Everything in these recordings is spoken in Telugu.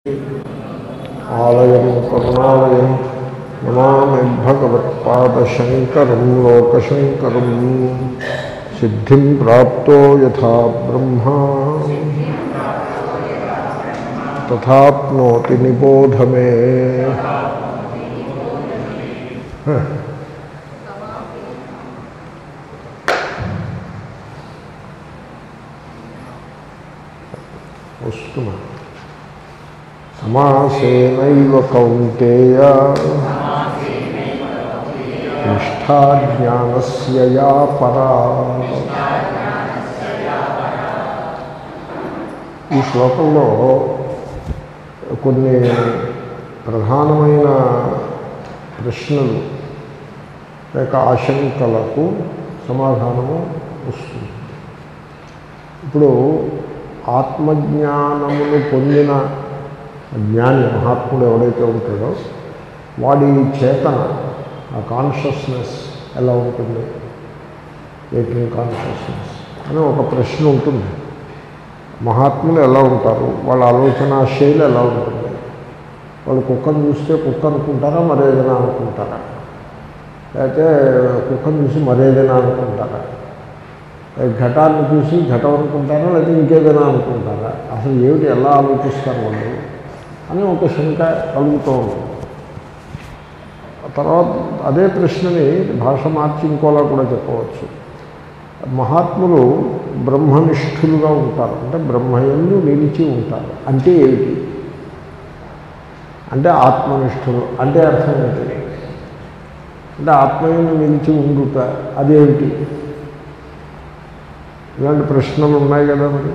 ఆలయం కరుణాలయం నమామి భగవత్పాదశంకరం లోకశంకరం సిద్ధిం ప్రాప్తో యథా బ్రహ్మా తథాప్నోతి నిబోధ మే వస్తున్నా సమాసేనైవ కౌంతేయ నిష్ఠా జ్ఞానస్య యా పరా ఈ శ్లోకంలో కొన్ని ప్రధానమైన ప్రశ్నలు లేక ఆశంకలకు సమాధానము వస్తుంది ఇప్పుడు ఆత్మజ్ఞానమును పొందిన జ్ఞాని మహాత్ముడు ఎవడైతే ఉంటాడో వాడి చేతన ఆ కాన్షియస్నెస్ ఎలా ఉంటుంది వేకింగ్ కాన్షియస్నెస్ అని ఒక ప్రశ్న ఉంటుంది మహాత్ములు ఎలా ఉంటారు వాళ్ళ ఆలోచన శైలి ఎలా ఉంటుంది వాళ్ళు కుక్కను చూస్తే కుక్క అనుకుంటారా మరేదైనా అనుకుంటారా లేకపోతే కుక్కను చూసి మరేదైనా అనుకుంటారా ఘటాన్ని చూసి ఘటం అనుకుంటారా లేదా ఇంకేదైనా అనుకుంటారా అసలు ఏమిటి ఎలా ఆలోచిస్తారు వాళ్ళు అని ఒక శంక కలుగుతూ ఉంటుంది తర్వాత అదే ప్రశ్నని భాష మార్చి ఇంకోలా కూడా చెప్పవచ్చు మహాత్ములు బ్రహ్మనిష్ఠులుగా ఉంటారు అంటే బ్రహ్మయందు నిలిచి ఉంటారు అంటే ఏమిటి అంటే ఆత్మనిష్ఠులు అంటే అర్థం ఏంటి అంటే ఆత్మయందు నిలిచి ఉండుట అదేమిటి ఇలాంటి ప్రశ్నలు ఉన్నాయి కదా మరి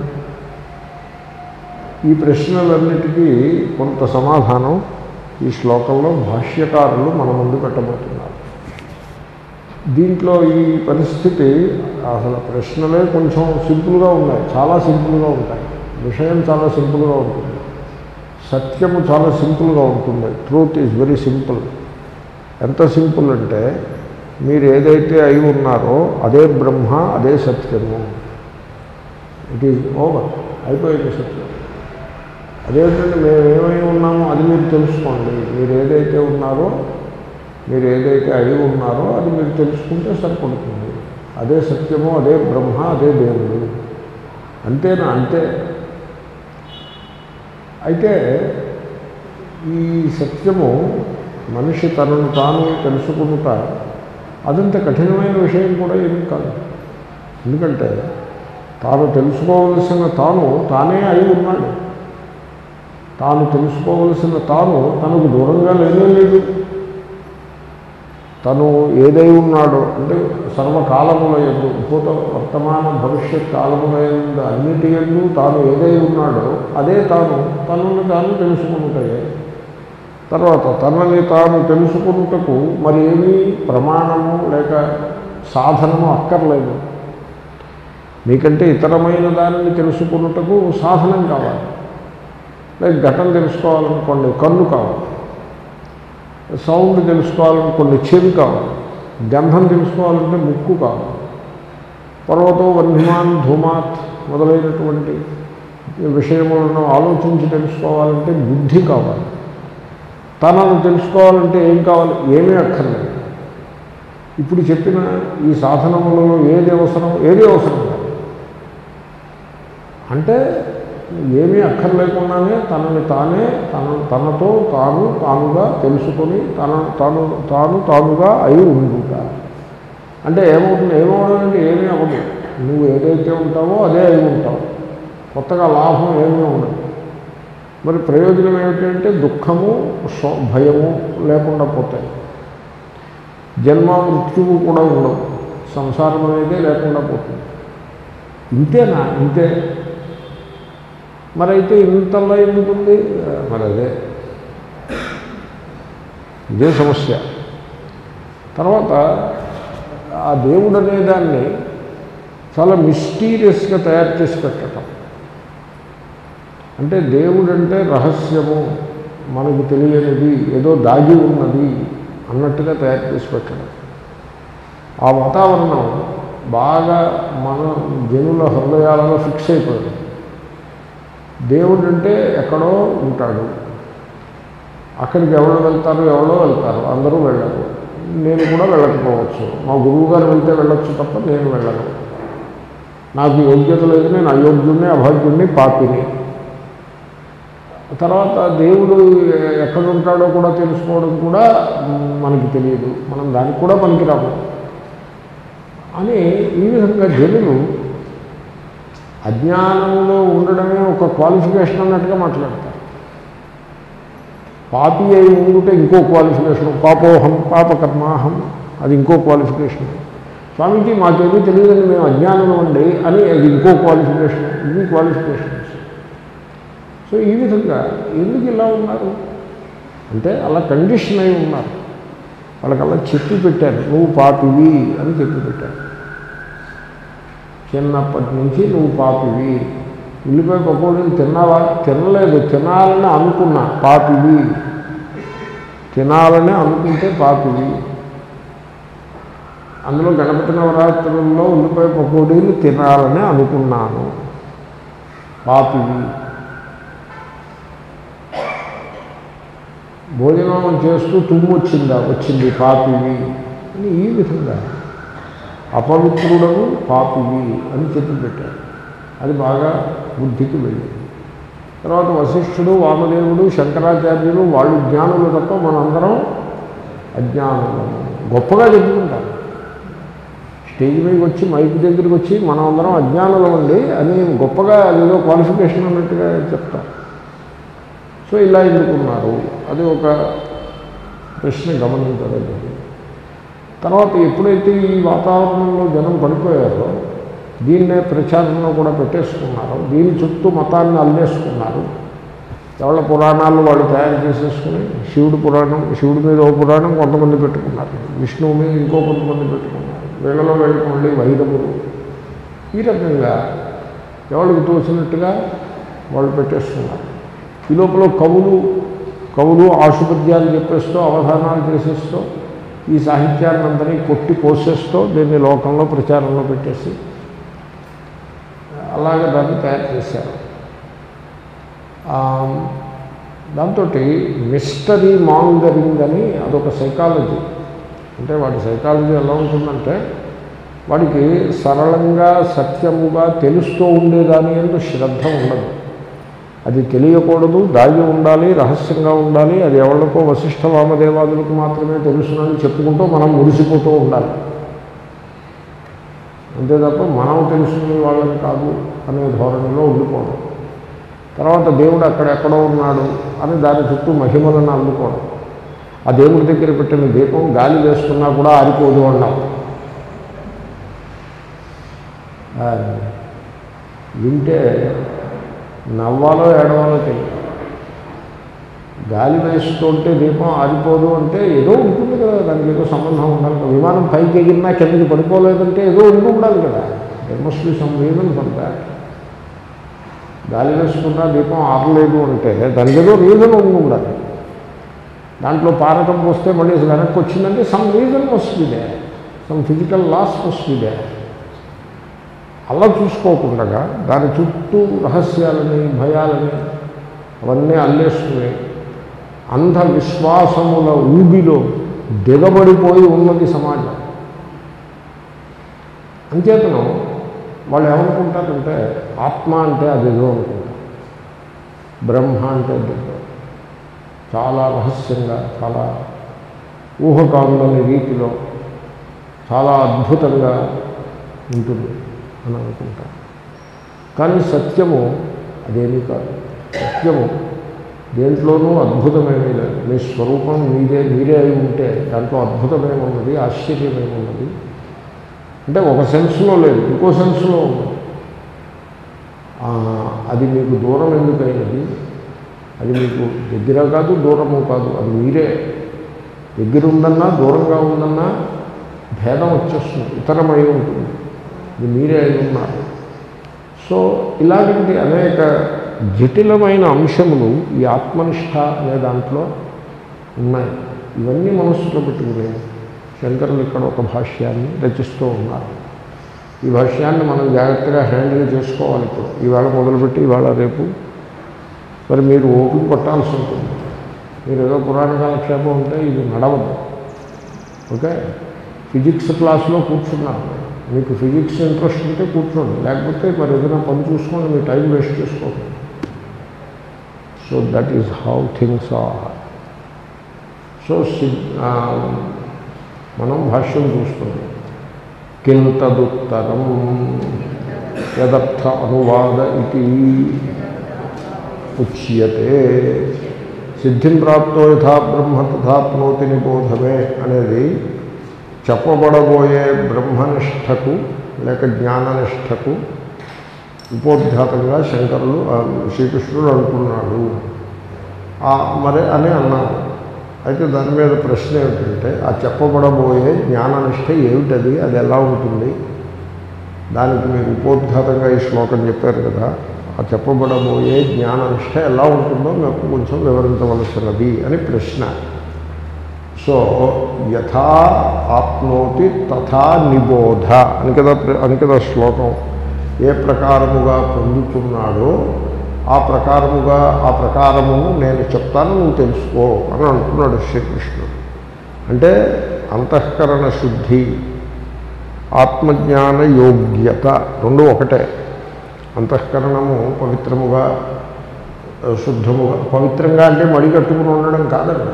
ఈ ప్రశ్నలన్నిటికీ కొంత సమాధానం ఈ శ్లోకంలో భాష్యకారులు మన ముందు పెట్టబోతున్నారు దీంట్లో ఈ పరిస్థితి అసలు ప్రశ్నలే కొంచెం సింపుల్గా ఉన్నాయి చాలా సింపుల్గా ఉంటాయి విషయం చాలా సింపుల్గా ఉంటుంది సత్యము చాలా సింపుల్గా ఉంటుంది ట్రూత్ ఈజ్ వెరీ సింపుల్ ఎంత సింపుల్ అంటే మీరు ఏదైతే అయి ఉన్నారో అదే బ్రహ్మ అదే సత్యము ఇట్ ఈజ్ ఓవర్ అయిపోయింది సత్యం అదేంటంటే మేము ఏమై ఉన్నామో అది మీరు తెలుసుకోండి మీరు ఏదైతే ఉన్నారో మీరు ఏదైతే అయి ఉన్నారో అది మీరు తెలుసుకుంటే సరిపడుతుంది అదే సత్యము అదే బ్రహ్మ అదే దేవుడు అంతేనా అంతే అయితే ఈ సత్యము మనిషి తనను తాను తెలుసుకుంట అదంత కఠినమైన విషయం కూడా ఏమీ కాదు ఎందుకంటే తాను తెలుసుకోవలసిన తాను తానే అయి ఉన్నాడు తాను తెలుసుకోవలసిన తాను తనకు దూరంగా లేనే లేదు తను ఏదై ఉన్నాడో అంటే సర్వకాలముల ఎందు భూత వర్తమాన భవిష్యత్ కాలముల ఎందు అన్నిటి ఎందు తాను ఏదై ఉన్నాడో అదే తాను తనను తాను తెలుసుకుంటాయి తర్వాత తనని తాను తెలుసుకున్నటకు మరి ఏమీ ప్రమాణము లేక సాధనము అక్కర్లేదు మీకంటే ఇతరమైన దానిని తెలుసుకున్నటకు సాధనం కావాలి లేక ఘటన తెలుసుకోవాలనుకోండి కన్ను కావాలి సౌండ్ తెలుసుకోవాలనుకోండి చెవి కావాలి గంధం తెలుసుకోవాలంటే ముక్కు కావాలి పర్వతం వన్యమాన్ ధూమాత్ మొదలైనటువంటి విషయములను ఆలోచించి తెలుసుకోవాలంటే బుద్ధి కావాలి తనను తెలుసుకోవాలంటే ఏం కావాలి ఏమీ అక్కర్లేదు ఇప్పుడు చెప్పిన ఈ సాధనములలో ఏది అవసరం ఏది అవసరం కాదు అంటే ఏమీ అక్కర్లేకుండానే తనని తానే తన తనతో తాను తానుగా తెలుసుకొని తన తాను తాను తానుగా అయి ఉండుట అంటే ఏమవుతుంది ఏమవడం అంటే ఏమీ అవ్వదు నువ్వు ఏదైతే ఉంటావో అదే అయి ఉంటావు కొత్తగా లాభం ఏమీ ఉండదు మరి ప్రయోజనం ఏమిటంటే దుఃఖము శో భయము లేకుండా పోతాయి జన్మ మృత్యువు కూడా ఉండవు సంసారం అనేది లేకుండా పోతుంది ఇంతేనా ఇంతే మరైతే ఇంతలో ఎందుకుంది మరి అదే ఇదే సమస్య తర్వాత ఆ దేవుడు అనేదాన్ని చాలా మిస్టీరియస్గా తయారు చేసి పెట్టడం అంటే దేవుడు అంటే రహస్యము మనకు తెలియనిది ఏదో దాగి ఉన్నది అన్నట్టుగా తయారు చేసి పెట్టడం ఆ వాతావరణం బాగా మన జనుల హృదయాలలో ఫిక్స్ అయిపోయింది దేవుడు అంటే ఎక్కడో ఉంటాడు అక్కడికి ఎవరు వెళ్తారు ఎవరో వెళ్తారు అందరూ వెళ్ళరు నేను కూడా వెళ్ళకపోవచ్చు మా గురువు గారు వెళ్తే వెళ్ళొచ్చు తప్ప నేను వెళ్ళను నాకు యోగ్యత లేదు నేను అయోగ్యుణ్ణి అభాగ్యుణ్ణి పాపిని తర్వాత దేవుడు ఎక్కడ ఉంటాడో కూడా తెలుసుకోవడం కూడా మనకి తెలియదు మనం దానికి కూడా పనికిరాము అని ఈ విధంగా జనులు అజ్ఞానంలో ఉండడమే ఒక క్వాలిఫికేషన్ అన్నట్టుగా మాట్లాడతారు పాపి అయి ఉండుంటే ఇంకో క్వాలిఫికేషన్ పాపోహం పాపకర్మాహం అది ఇంకో క్వాలిఫికేషన్ స్వామీజీ మాకేమీ తెలియదని మేము అజ్ఞానం అండి అని అది ఇంకో క్వాలిఫికేషన్ ఇవి క్వాలిఫికేషన్స్ సో ఈ విధంగా ఎందుకు ఇలా ఉన్నారు అంటే అలా కండిషన్ అయి ఉన్నారు వాళ్ళకి అలా చెప్పి పెట్టారు నువ్వు పాపివి అని చెప్పి పెట్టారు చిన్నప్పటి నుంచి నువ్వు పాపివి ఉల్లిపాయ పకోడీలు తిన్నావా తినలేదు తినాలని అనుకున్నా పాపివి తినాలని అనుకుంటే పాపివి అందులో గణపతి నవరాత్రుల్లో ఉల్లిపాయ పకోడీలు తినాలని అనుకున్నాను పాపివి భోజనం చేస్తూ తుమ్ము వచ్చిందా వచ్చింది పాపివి అని ఈ విధంగా అపవిత్రుడను పాపివి అని చెప్పి పెట్టారు అది బాగా బుద్ధికి వెళ్ళింది తర్వాత వశిష్ఠుడు వామదేవుడు శంకరాచార్యులు వాళ్ళు జ్ఞానులు తప్ప మనందరం అజ్ఞానులు గొప్పగా చెప్పుకుంటారు స్టేజ్ మీదకి వచ్చి మైక్ దగ్గరికి వచ్చి మనం అందరం అజ్ఞానులం అండి అని గొప్పగా అదేదో క్వాలిఫికేషన్ అన్నట్టుగా చెప్తారు సో ఇలా ఎందుకున్నారు అది ఒక ప్రశ్న గమనించలేదు తర్వాత ఎప్పుడైతే ఈ వాతావరణంలో జనం పడిపోయారో దీన్నే ప్రచారంలో కూడా పెట్టేసుకున్నారు దీని చుట్టూ మతాన్ని అల్లేసుకున్నారు ఎవరి పురాణాలు వాళ్ళు తయారు చేసేసుకుని శివుడు పురాణం శివుడి మీద ఓ పురాణం కొంతమంది పెట్టుకున్నారు విష్ణువు మీద ఇంకో కొంతమంది పెట్టుకున్నారు వీళ్ళలో వెళ్ళి వైరములు ఈ రకంగా ఎవరికి తోచినట్టుగా వాళ్ళు పెట్టేసుకున్నారు ఈ లోపల కవులు కవులు ఆశుపత్యాలు చెప్పేస్తూ అవధానాలు చేసేస్తూ ఈ సాహిత్యాన్ని అందరినీ కొట్టి పోసేస్తూ దీన్ని లోకంలో ప్రచారంలో పెట్టేసి అలాగే దాన్ని తయారు చేశారు దాంతో మిస్టరీ మాంగరింగ్ అని అదొక సైకాలజీ అంటే వాడి సైకాలజీ ఎలా ఉంటుందంటే వాడికి సరళంగా సత్యముగా తెలుస్తూ ఉండేదాని ఎందు శ్రద్ధ ఉండదు అది తెలియకూడదు దాగి ఉండాలి రహస్యంగా ఉండాలి అది ఎవరికో వశిష్ఠ వామదేవాదులకు మాత్రమే తెలుసునని చెప్పుకుంటూ మనం మురిసిపోతూ ఉండాలి అంతే తప్ప మనం తెలుసుకునే వాళ్ళని కాదు అనే ధోరణిలో ఉండిపోవడం తర్వాత దేవుడు అక్కడెక్కడో ఉన్నాడు అని దాని చుట్టూ మహిమలను అందుకోవడం ఆ దేవుడి దగ్గర పెట్టిన దీపం గాలి వేస్తున్నా కూడా ఆరిపోదు అన్నాం వింటే నవ్వాలో ఏడవాలో తెలియదు గాలి వేస్తుంటే దీపం ఆరిపోదు అంటే ఏదో ఉంటుంది కదా దానికి ఏదో సంబంధం ఉండాలి కదా విమానం పైకి ఎగిరినా కిందకి పడిపోలేదంటే ఏదో ఉండి ఉండాలి కదా there must be some reason for that గాలి వేసుకున్నా దీపం ఆరలేదు అంటే దానికి ఏదో రీజన్ ఉండి ఉండాలి దాంట్లో పారకం పోస్తే మళ్ళీ వెనక్కి వచ్చిందంటే సమ్ రీజన్ వస్తుంది సమ్ ఫిజికల్ లాస్ వస్తుంది అలా చూసుకోకుండా దాని చుట్టూ రహస్యాలని భయాలని అవన్నీ అల్లేసుకుని అంధవిశ్వాసముల ఊబిలో దిగబడిపోయి ఉన్నది సమాజం అంచేతను వాళ్ళు ఏమనుకుంటారంటే ఆత్మ అంటే అదేదో అనుకుంటారు బ్రహ్మ అంటే అదేదో చాలా రహస్యంగా చాలా ఊహకాందని రీతిలో చాలా అద్భుతంగా ఉంటుంది అని అనుకుంటారు కానీ సత్యము అదేమీ కాదు సత్యము దేంట్లోనూ అద్భుతమేమీ లేదు మీ స్వరూపం మీదే మీరే అయి ఉంటే దాంట్లో అద్భుతమేమున్నది ఆశ్చర్యమేమున్నది అంటే ఒక సెన్స్లో లేదు ఇంకో సెన్స్లో ఉంది అది మీకు దూరం ఎందుకైనది అది మీకు దగ్గర కాదు దూరము కాదు అది మీరే దగ్గర ఉందన్నా దూరంగా ఉందన్నా భేదం వచ్చేస్తుంది ఇతరమై ఉంటుంది ఇది మీరే అయి ఉన్నారు సో ఇలాంటి అనేక జటిలమైన అంశములు ఈ ఆత్మనిష్ట అనే దాంట్లో ఉన్నాయి ఇవన్నీ మనస్సులో పెట్టుకునే శంకరులు ఇక్కడ ఒక భాష్యాన్ని రచిస్తూ ఉన్నారు ఈ భాష్యాన్ని మనం జాగ్రత్తగా హ్యాండిల్ చేసుకోవాలి ఇప్పుడు ఈవేళ మొదలుపెట్టి ఇవాళ రేపు మరి మీరు ఓపిక పట్టాల్సి ఉంటుంది మీరు ఏదో పురాణ కాలక్షేపం ఉంటే ఇది నడవదు ఓకే ఫిజిక్స్ క్లాస్లో కూర్చున్నారు మీకు ఫిజిక్స్ ఇంట్రెస్ట్ ఉంటే కూర్చోండి లేకపోతే మరి ఏదైనా పని చూసుకోండి మీ టైం వేస్ట్ చేసుకోండి so that is how things are so మనం భాష్యం చూస్తున్నాం కింతదుత్తరం యదర్థ అనువాద ఇది ఉచ్యతే సిద్ధిం ప్రాప్తో యథా బ్రహ్మ తథాప్నోతి నిబోధమే అనేది చెప్పబడబోయే బ్రహ్మనిష్టకు లేక జ్ఞాననిష్టకు ఉపోద్ఘాతంగా శంకరులు ఆ, శ్రీకృష్ణుడు అంటున్నాడు ఆ, మరి అని అన్నారు అయితే దాని మీద ప్రశ్న ఏమిటంటే ఆ చెప్పబడబోయే జ్ఞాననిష్ట ఏమిటది అది ఎలా ఉంటుంది దానికి మీరు ఉపోద్ఘాతంగా ఈ శ్లోకం చెప్పారు కదా ఆ చెప్పబడబోయే జ్ఞాననిష్ట ఎలా ఉంటుందో నాకు కొంచెం వివరించవలసినది అని ప్రశ్న సో యథా ఆప్నోతి తథా నిబోధ అని కదా ప్ర- అని కదా శ్లోకం ఏ ప్రకారముగా పొందుతున్నాడో ఆ ప్రకారముగా ఆ ప్రకారమును నేను చెప్తాను నువ్వు తెలుసుకో అని అంటున్నాడు శ్రీకృష్ణుడు అంటే అంతఃకరణ శుద్ధి ఆత్మజ్ఞాన యోగ్యత రెండు ఒకటే అంతఃకరణము పవిత్రముగా ఆ, శుద్ధముగా పవిత్రంగా అంటే మడి కట్టుకుని ఉండడం కాదండి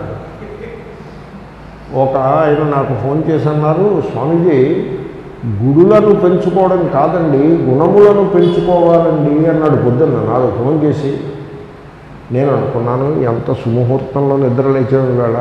ఒక ఆయన నాకు ఫోన్ చేసి అన్నారు స్వామీజీ గుడులను పెంచుకోవడం కాదండి గుణములను పెంచుకోవాలండి అన్నాడు పొద్దున్న నాకు ఫోన్ చేసి నేను అనుకున్నాను ఎంత సుముహూర్తంలో నిద్ర లేచాడు వేళ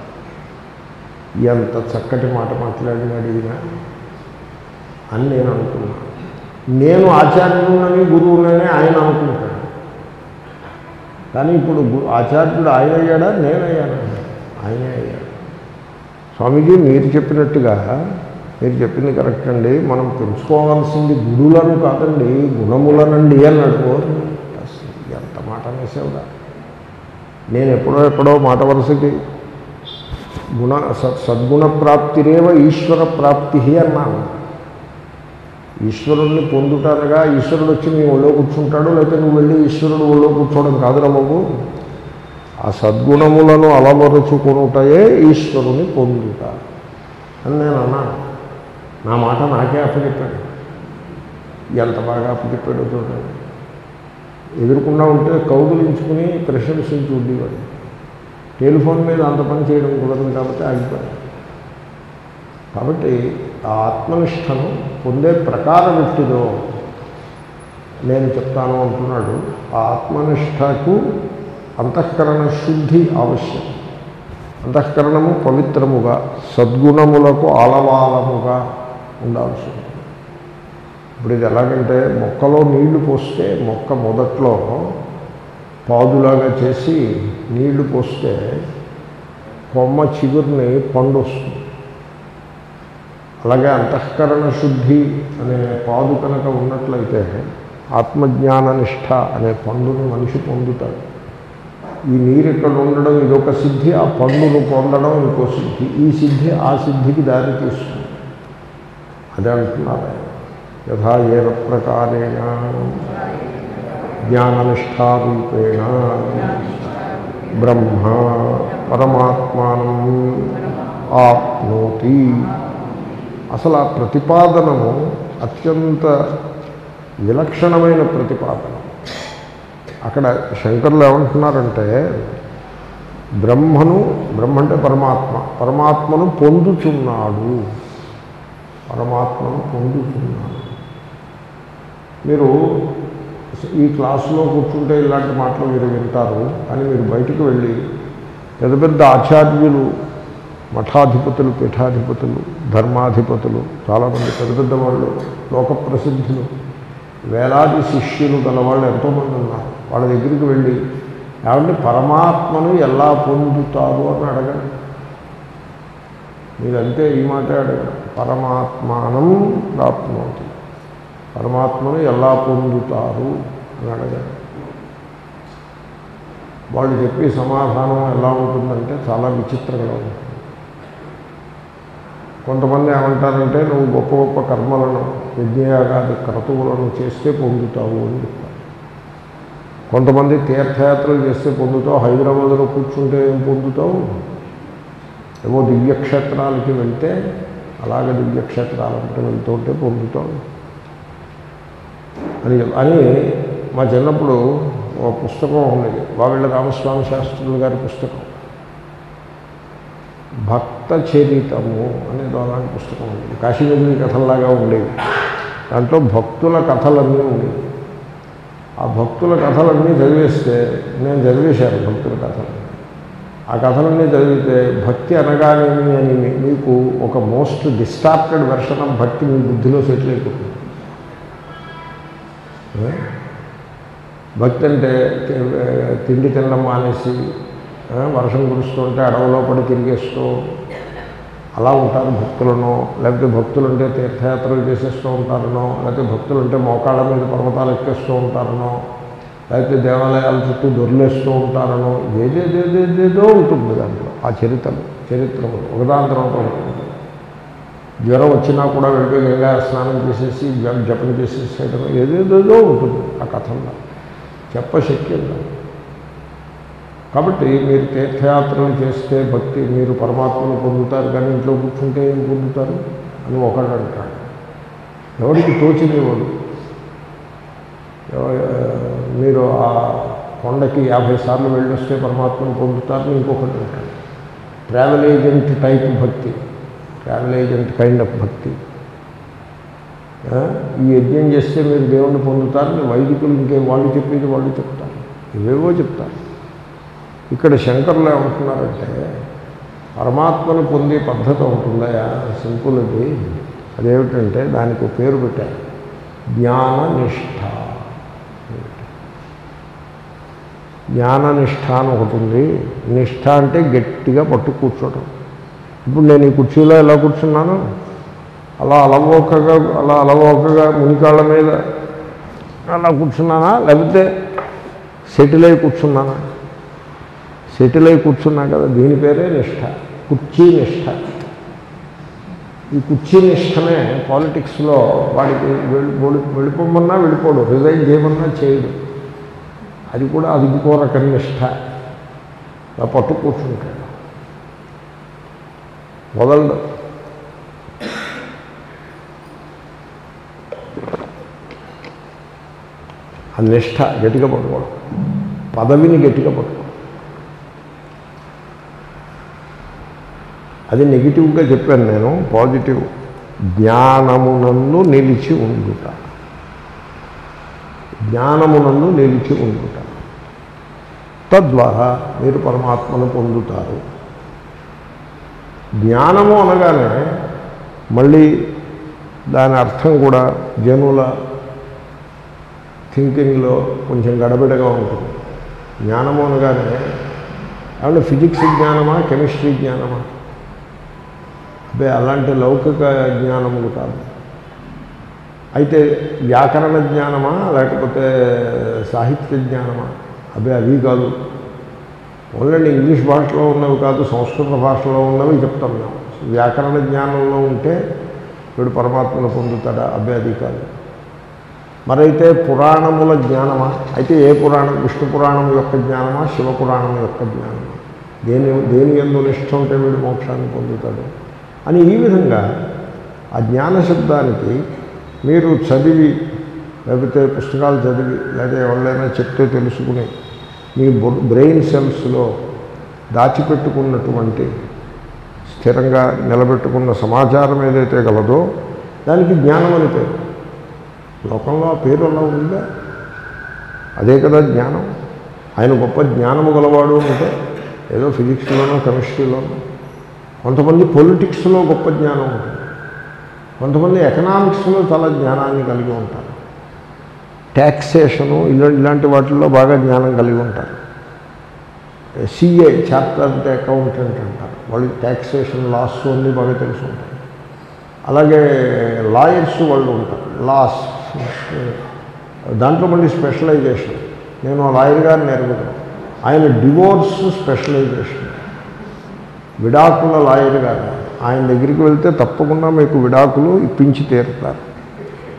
ఎంత చక్కటి మాట మాట్లాడినాడు ఈయన అని నేను అనుకున్నాను నేను ఆచార్యులని గురువునని ఆయన అనుకుంటాడు కానీ ఇప్పుడు గు- ఆచార్యుడు ఆయన అయ్యాడా నేనయ్యాను ఆయనే అయ్యాడు స్వామీజీ మీరు చెప్పినట్టుగా మీరు చెప్పింది కరెక్ట్ అండి మనం పెంచుకోవాల్సింది గుడులను కాదండి గుణములనండి అన్నాడు ఓర్ని. అసలు ఎంత మాట అనేసేవడా నేను ఎప్పుడో ఎప్పుడో మాట వరుసకి గుణ సద్ సద్గుణ ప్రాప్తిరేవ ఈశ్వర ప్రాప్తి అన్నాను ఈశ్వరుణ్ణి పొందుతానగా ఈశ్వరుడు వచ్చి నీ ఒళ్ళో కూర్చుంటాడు లేకపోతే నువ్వు వెళ్ళి ఈశ్వరుడు ఒళ్ళో కూర్చోవడం కాదురా బాబు ఆ సద్గుణములను అలవరుచుకునుటయే ఈశ్వరుని పొందుట అని నేను అన్నాను నా మాట నాకే అప్పచెప్పాడు ఎంత బాగా అప్పచెప్పాడో చూడండి ఎదురుకుండా ఉంటే కౌగులించుకుని ప్రశంసించి ఉండేవాడు టెలిఫోన్ మీద అంత పని చేయడం కుదరదు కాబట్టి ఆగిపోయాడు కాబట్టి ఆ ఆత్మనిష్టను పొందే ప్రకారం ఎట్టిదో నేను చెప్తాను అంటున్నాడు ఆ ఆత్మనిష్టకు అంతఃకరణ శుద్ధి ఆవశ్యం అంతఃకరణము పవిత్రముగా సద్గుణములకు ఆలవాలముగా ఉండాల్సి ఉంటుంది ఇప్పుడు ఇది ఎలాగంటే మొక్కలో నీళ్లు పోస్తే మొక్క మొదట్లో పాదులాగా చేసి నీళ్లు పోస్తే కొమ్మ చిగురిని పండు వస్తుంది అలాగే అంతఃకరణ శుద్ధి అనే పాదు కనుక ఉన్నట్లయితే ఆత్మజ్ఞాన నిష్ఠ అనే పండును మనిషి పొందుతాడు ఈ నీరు ఇక్కడ ఉండడం ఇదొక సిద్ధి ఆ పండును పొందడం ఇంకో సిద్ధి ఈ సిద్ధి ఆ సిద్ధికి దారి తీస్తుంది అదే అంటున్నారు ఆయన. యథా ఏన ప్రకారేణ జ్ఞాననిష్టారూపేణ బ్రహ్మ పరమాత్మానం ఆప్నోతి అసలు ఆ ప్రతిపాదనము అత్యంత విలక్షణమైన ప్రతిపాదన అక్కడ శంకర్లు ఏమంటున్నారంటే బ్రహ్మను బ్రహ్మ అంటే పరమాత్మ పరమాత్మను పొందుచున్నాడు పరమాత్మను పొందుతున్నాడు మీరు ఈ క్లాసులో కూర్చుంటే ఇలాంటి మాటలు మీరు వింటారు కానీ మీరు బయటకు వెళ్ళి పెద్ద పెద్ద ఆచార్యులు మఠాధిపతులు పీఠాధిపతులు ధర్మాధిపతులు చాలామంది పెద్ద పెద్ద వాళ్ళు లోక ప్రసిద్ధులు వేలాది శిష్యులు గల వాళ్ళు ఎంతోమంది ఉన్నారు వాళ్ళ దగ్గరికి వెళ్ళి ఏమంటే పరమాత్మను ఎలా పొందుతారు అని అడగండి మీరంతే ఈ మాట అడగండి పరమాత్మానం ప్రాప్నోతి పరమాత్మను ఎలా పొందుతారు అని అడగండి వాళ్ళు చెప్పే సమాధానం ఎలా ఉంటుందంటే చాలా విచిత్రంగా ఉంటుంది కొంతమంది ఏమంటారంటే నువ్వు గొప్ప గొప్ప కర్మలను యజ్ఞయాగాది క్రతువులను చేస్తే పొందుతావు అని చెప్తారు కొంతమంది తీర్థయాత్రలు చేస్తే పొందుతావు హైదరాబాద్లో కూర్చుంటే ఏం పొందుతావు ఏవో దివ్యక్షేత్రాలకి వెళ్తే అలాగే దివ్యక్షేత్రాలంటే వెళ్తుంటే పొందుతావు అని చెప్- అని మా చిన్నప్పుడు ఒక పుస్తకం ఉండేది వావిళ్ళ రామస్వామి శాస్త్రులు గారి పుస్తకం భక్త చరితము అనేది అలాంటి పుస్తకం ఉండేది కాశీనగరి కథల్లాగా ఉండేవి దాంట్లో భక్తుల కథలన్నీ ఉండేవి ఆ భక్తుల కథలన్నీ చదివేస్తే నేను చదివేశాను భక్తుల కథలు ఆ కథలన్నీ చదివితే భక్తి అనగానేమి అని మీ- మీకు ఒక మోస్ట్ డిస్టార్టెడ్ వెర్షన్ ఆఫ్ భక్తి మీ బుద్ధిలో సెటిల్ అయిపోతుంది ఏ? భక్తి అంటే తి- తిండి తినడం మానేసి ఆ, వర్షం కురుస్తుంటే అడవిలో పడి తిరిగేస్తూ అలా ఉంటారు భక్తులను లేకపోతే భక్తులు అంటే తీర్థయాత్రలు చేసేస్తూ ఉంటారనో లేకపోతే భక్తులు అంటే మోకాళ్ళ మీద పర్వతాలు ఎక్కేస్తూ ఉంటారనో లేకపోతే దేవాలయాల చుట్టూ దొర్లేస్తూ ఉంటారనో ఏదేదేదేదేదో ఉంటుంది దాంట్లో ఆ చరిత్రలు చరిత్రలు ఒకదాని తర్వాత ఒకటి ఉంటుంది జ్వరం వచ్చినా కూడా వెళ్ళిపోయి గంగా స్నానం చేసేసి జప- జపం చేసేసేయడం ఏదేదేదో ఉంటుంది ఆ కథల్లో చెప్పశక్యం కాదు కాబట్టి మీరు తీర్థయాత్రలు చేస్తే భక్తి మీరు పరమాత్మను పొందుతారు కానీ ఇంట్లో కూర్చుంటే ఏం పొందుతారు అని ఒకడు అంటాడు ఎవరికి తోచింది వాడు ఎవ- మీరు ఆ కొండకి యాభై సార్లు వెళ్ళొస్తే పరమాత్మను పొందుతారని ఇంకొకటి అంటాడు ట్రావెల్ ఏజెంట్ టైప్ భక్తి ట్రావెల్ ఏజెంట్ కైండ్ ఆఫ్ భక్తి ఆ, ఈ యజ్ఞం చేస్తే మీరు దేవుణ్ణి పొందుతారని వైదికులు ఇంకేం వాళ్ళు చెప్పేది వాళ్ళు చెప్తారు ఇవేవో చెప్తారు ఇక్కడ శంకర్లు ఏమంటున్నారంటే పరమాత్మను పొందే పద్ధతి ఉంటుందయా సింపుల్ అది అదేమిటంటే దానికి ఒక పేరు పెట్టారు జ్ఞాన నిష్ఠ జ్ఞాన నిష్ఠ అని ఒకటి ఉంది నిష్ఠ అంటే గట్టిగా పట్టు కూర్చోవడం ఇప్పుడు నేను ఈ కుర్చీలో ఎలా కూర్చున్నాను అలా అలవోకగా అలా అలవోకగా మునికాళ్ళ మీద అలా కూర్చున్నానా లేకపోతే సెటిల్ అయి కూర్చున్నానా సెటిల్ అయి కూర్చున్నా కదా దీని పేరే నిష్ఠ కుర్చీ నిష్ఠ ఈ కుర్చీ నిష్టనే పాలిటిక్స్లో వాడికి వెళ్ళి వెళ్ళి- వెళ్ళిపోమన్నా వెళ్ళిపోడు రిజైన్ చేయమన్నా చేయడు అది కూడా అది ఇంకో రకం నిష్ట అలా పట్టు కూర్చుంటాడు వదలడు ఆ నిష్ట గట్టిగా పట్టుకోవడం పదవిని గట్టిగా పట్టుకోవడం అది నెగిటివ్గా చెప్పాను నేను పాజిటివ్ జ్ఞానమునందు నిలిచి ఉండుట జ్ఞానమునందు నిలిచి ఉండుట తద్వారా మీరు పరమాత్మను పొందుతారు జ్ఞానము అనగానే మళ్ళీ దాని అర్థం కూడా జనుల థింకింగ్లో కొంచెం గడబిడగా ఉంటుంది జ్ఞానము అనగానే ఏమంటే ఫిజిక్స్ జ్ఞానమా కెమిస్ట్రీ జ్ఞానమా అబ్బే అలాంటి లౌకిక జ్ఞానములు కాదు అయితే వ్యాకరణ జ్ఞానమా లేకపోతే సాహిత్య జ్ఞానమా అబ్బే అవి కాదు ఓన్లీ ఇంగ్లీష్ భాషలో ఉన్నవి కాదు సంస్కృత భాషలో ఉన్నవి చెప్తాం మేము వ్యాకరణ జ్ఞానంలో ఉంటే వీడు పరమాత్మను పొందుతాడా అబ్బే అది కాదు మరైతే పురాణముల జ్ఞానమా అయితే ఏ పురాణం విష్ణు పురాణం యొక్క జ్ఞానమా శివ పురాణం యొక్క జ్ఞానమా దేని దేని ఎందు నిష్ఠ ఉంటే వీడు మోక్షాన్ని పొందుతాడు అని ఈ విధంగా ఆ జ్ఞాన శబ్దానికి మీరు చదివి లేకపోతే పుస్తకాలు చదివి లేదా ఎవరైనా చెప్తే తెలుసుకుని మీ బ్రెయిన్ సెల్స్లో దాచిపెట్టుకున్నటువంటి స్థిరంగా నిలబెట్టుకున్న సమాచారం ఏదైతే గలదో దానికి జ్ఞానం అని పేరు లోకంలో ఆ పేరు అలా ఉందా అదే కదా జ్ఞానం ఆయన గొప్ప జ్ఞానము గలవాడు అంటే ఏదో ఫిజిక్స్లోనో కెమిస్ట్రీలోనో కొంతమంది పొలిటిక్స్లో గొప్ప జ్ఞానం ఉంటుంది కొంతమంది ఎకనామిక్స్లో చాలా జ్ఞానాన్ని కలిగి ఉంటారు ట్యాక్సేషను ఇలా ఇలాంటి వాటిల్లో బాగా జ్ఞానం కలిగి ఉంటారు సిఏ చార్టర్డ్ అకౌంటెంట్ అంటారు వాళ్ళు ట్యాక్సేషన్ లాస్ అన్నీ బాగా తెలుసు ఉంటాయి అలాగే లాయర్స్ వాళ్ళు ఉంటారు లాస్ దాంట్లో మళ్ళీ స్పెషలైజేషన్ నేను ఆ లాయర్ గారిని ఎరుగుతాను ఆయన డివోర్స్ స్పెషలైజేషన్ విడాకుల లాయర్ గారు ఆయన దగ్గరికి వెళ్తే తప్పకుండా మీకు విడాకులు ఇప్పించి తీరుతారు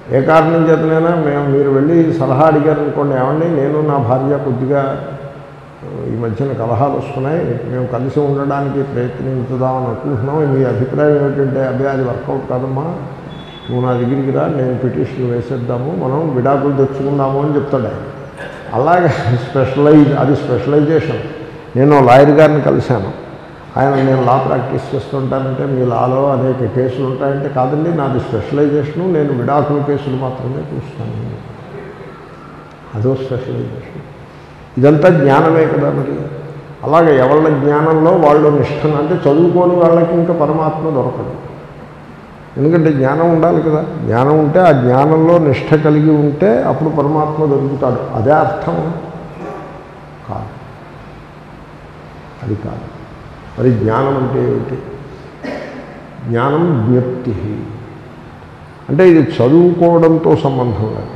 ఏ కారణం చేతనైనా మేము మీరు వెళ్ళి సలహా అడిగారు అనుకోండి ఏమండి నేను నా భార్య కొద్దిగా ఈ మధ్యన కలహాలు వస్తున్నాయి మేము కలిసి ఉండడానికి ప్రయత్నించుదామని అనుకుంటున్నాం మీ అభిప్రాయం ఏమిటంటే అదే అది వర్కౌట్ కాదమ్మా నువ్వు నా దగ్గరికి రా నేను పిటిషన్ వేసేద్దాము మనం విడాకులు తెచ్చుకుందాము అని చెప్తాడు ఆయన అలాగే స్పెషలైజ్ అది స్పెషలైజేషన్ నేను లాయర్ గారిని కలిశాను ఆయన నేను లా ప్రాక్టీస్ చేస్తుంటానంటే మీ లాలో అనేక కేసులు ఉంటాయంటే కాదండి నాది స్పెషలైజేషను నేను విడాకుల కేసులు మాత్రమే చూస్తాను అదో స్పెషలైజేషన్ ఇదంతా జ్ఞానమే కదా మరి అలాగే ఎవళ్ళ జ్ఞానంలో వాళ్ళు నిష్ఠను అంటే చదువుకోని వాళ్ళకి ఇంకా పరమాత్మ దొరకదు ఎందుకంటే జ్ఞానం ఉండాలి కదా జ్ఞానం ఉంటే ఆ జ్ఞానంలో నిష్ఠ కలిగి ఉంటే అప్పుడు పరమాత్మ దొరుకుతాడు అదే అర్థం కాదు అది కాదు మరి జ్ఞానం అంటే ఏమిటి జ్ఞానం జ్ఞప్తి అంటే ఇది చదువుకోవడంతో సంబంధం లేదు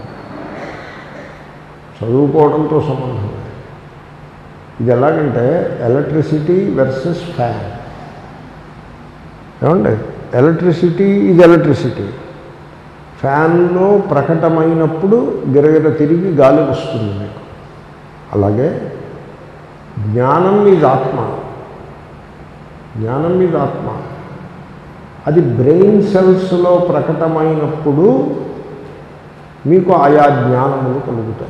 చదువుకోవడంతో సంబంధం లేదు ఇది ఎలాగంటే ఎలక్ట్రిసిటీ వర్సెస్ ఫ్యాన్ ఏమండి ఎలక్ట్రిసిటీ ఇది ఎలక్ట్రిసిటీ ఫ్యాన్లో ప్రకటమైనప్పుడు గిరగిర తిరిగి గాలి వస్తుంది మీకు అలాగే జ్ఞానం మీద ఆత్మ జ్ఞానం మీద ఆత్మ అది బ్రెయిన్ సెల్స్లో ప్రకటమైనప్పుడు మీకు ఆయా జ్ఞానములు కలుగుతాయి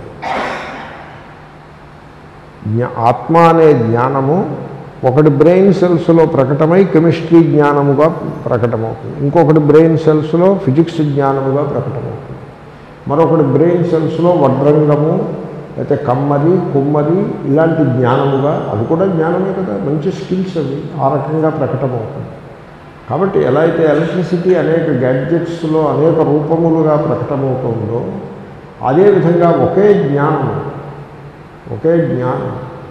జ్ఞా ఆత్మ అనే జ్ఞానము ఒకటి బ్రెయిన్ సెల్స్లో ప్రకటమై కెమిస్ట్రీ జ్ఞానముగా ప్రకటమవుతుంది ఇంకొకటి బ్రెయిన్ సెల్స్లో ఫిజిక్స్ జ్ఞానముగా ప్రకటమవుతుంది మరొకటి బ్రెయిన్ సెల్స్లో వడ్రంగము లేకపోతే కమ్మరి కుమ్మరి ఇలాంటి జ్ఞానముగా అది కూడా జ్ఞానమే కదా మంచి స్కిల్స్ అవి ఆ రకంగా ప్రకటమవుతుంది కాబట్టి ఎలా అయితే ఎలక్ట్రిసిటీ అనేక గ్యాడ్జెట్స్లో అనేక రూపములుగా ప్రకటమవుతుందో అదేవిధంగా ఒకే జ్ఞానం ఒకే జ్ఞానం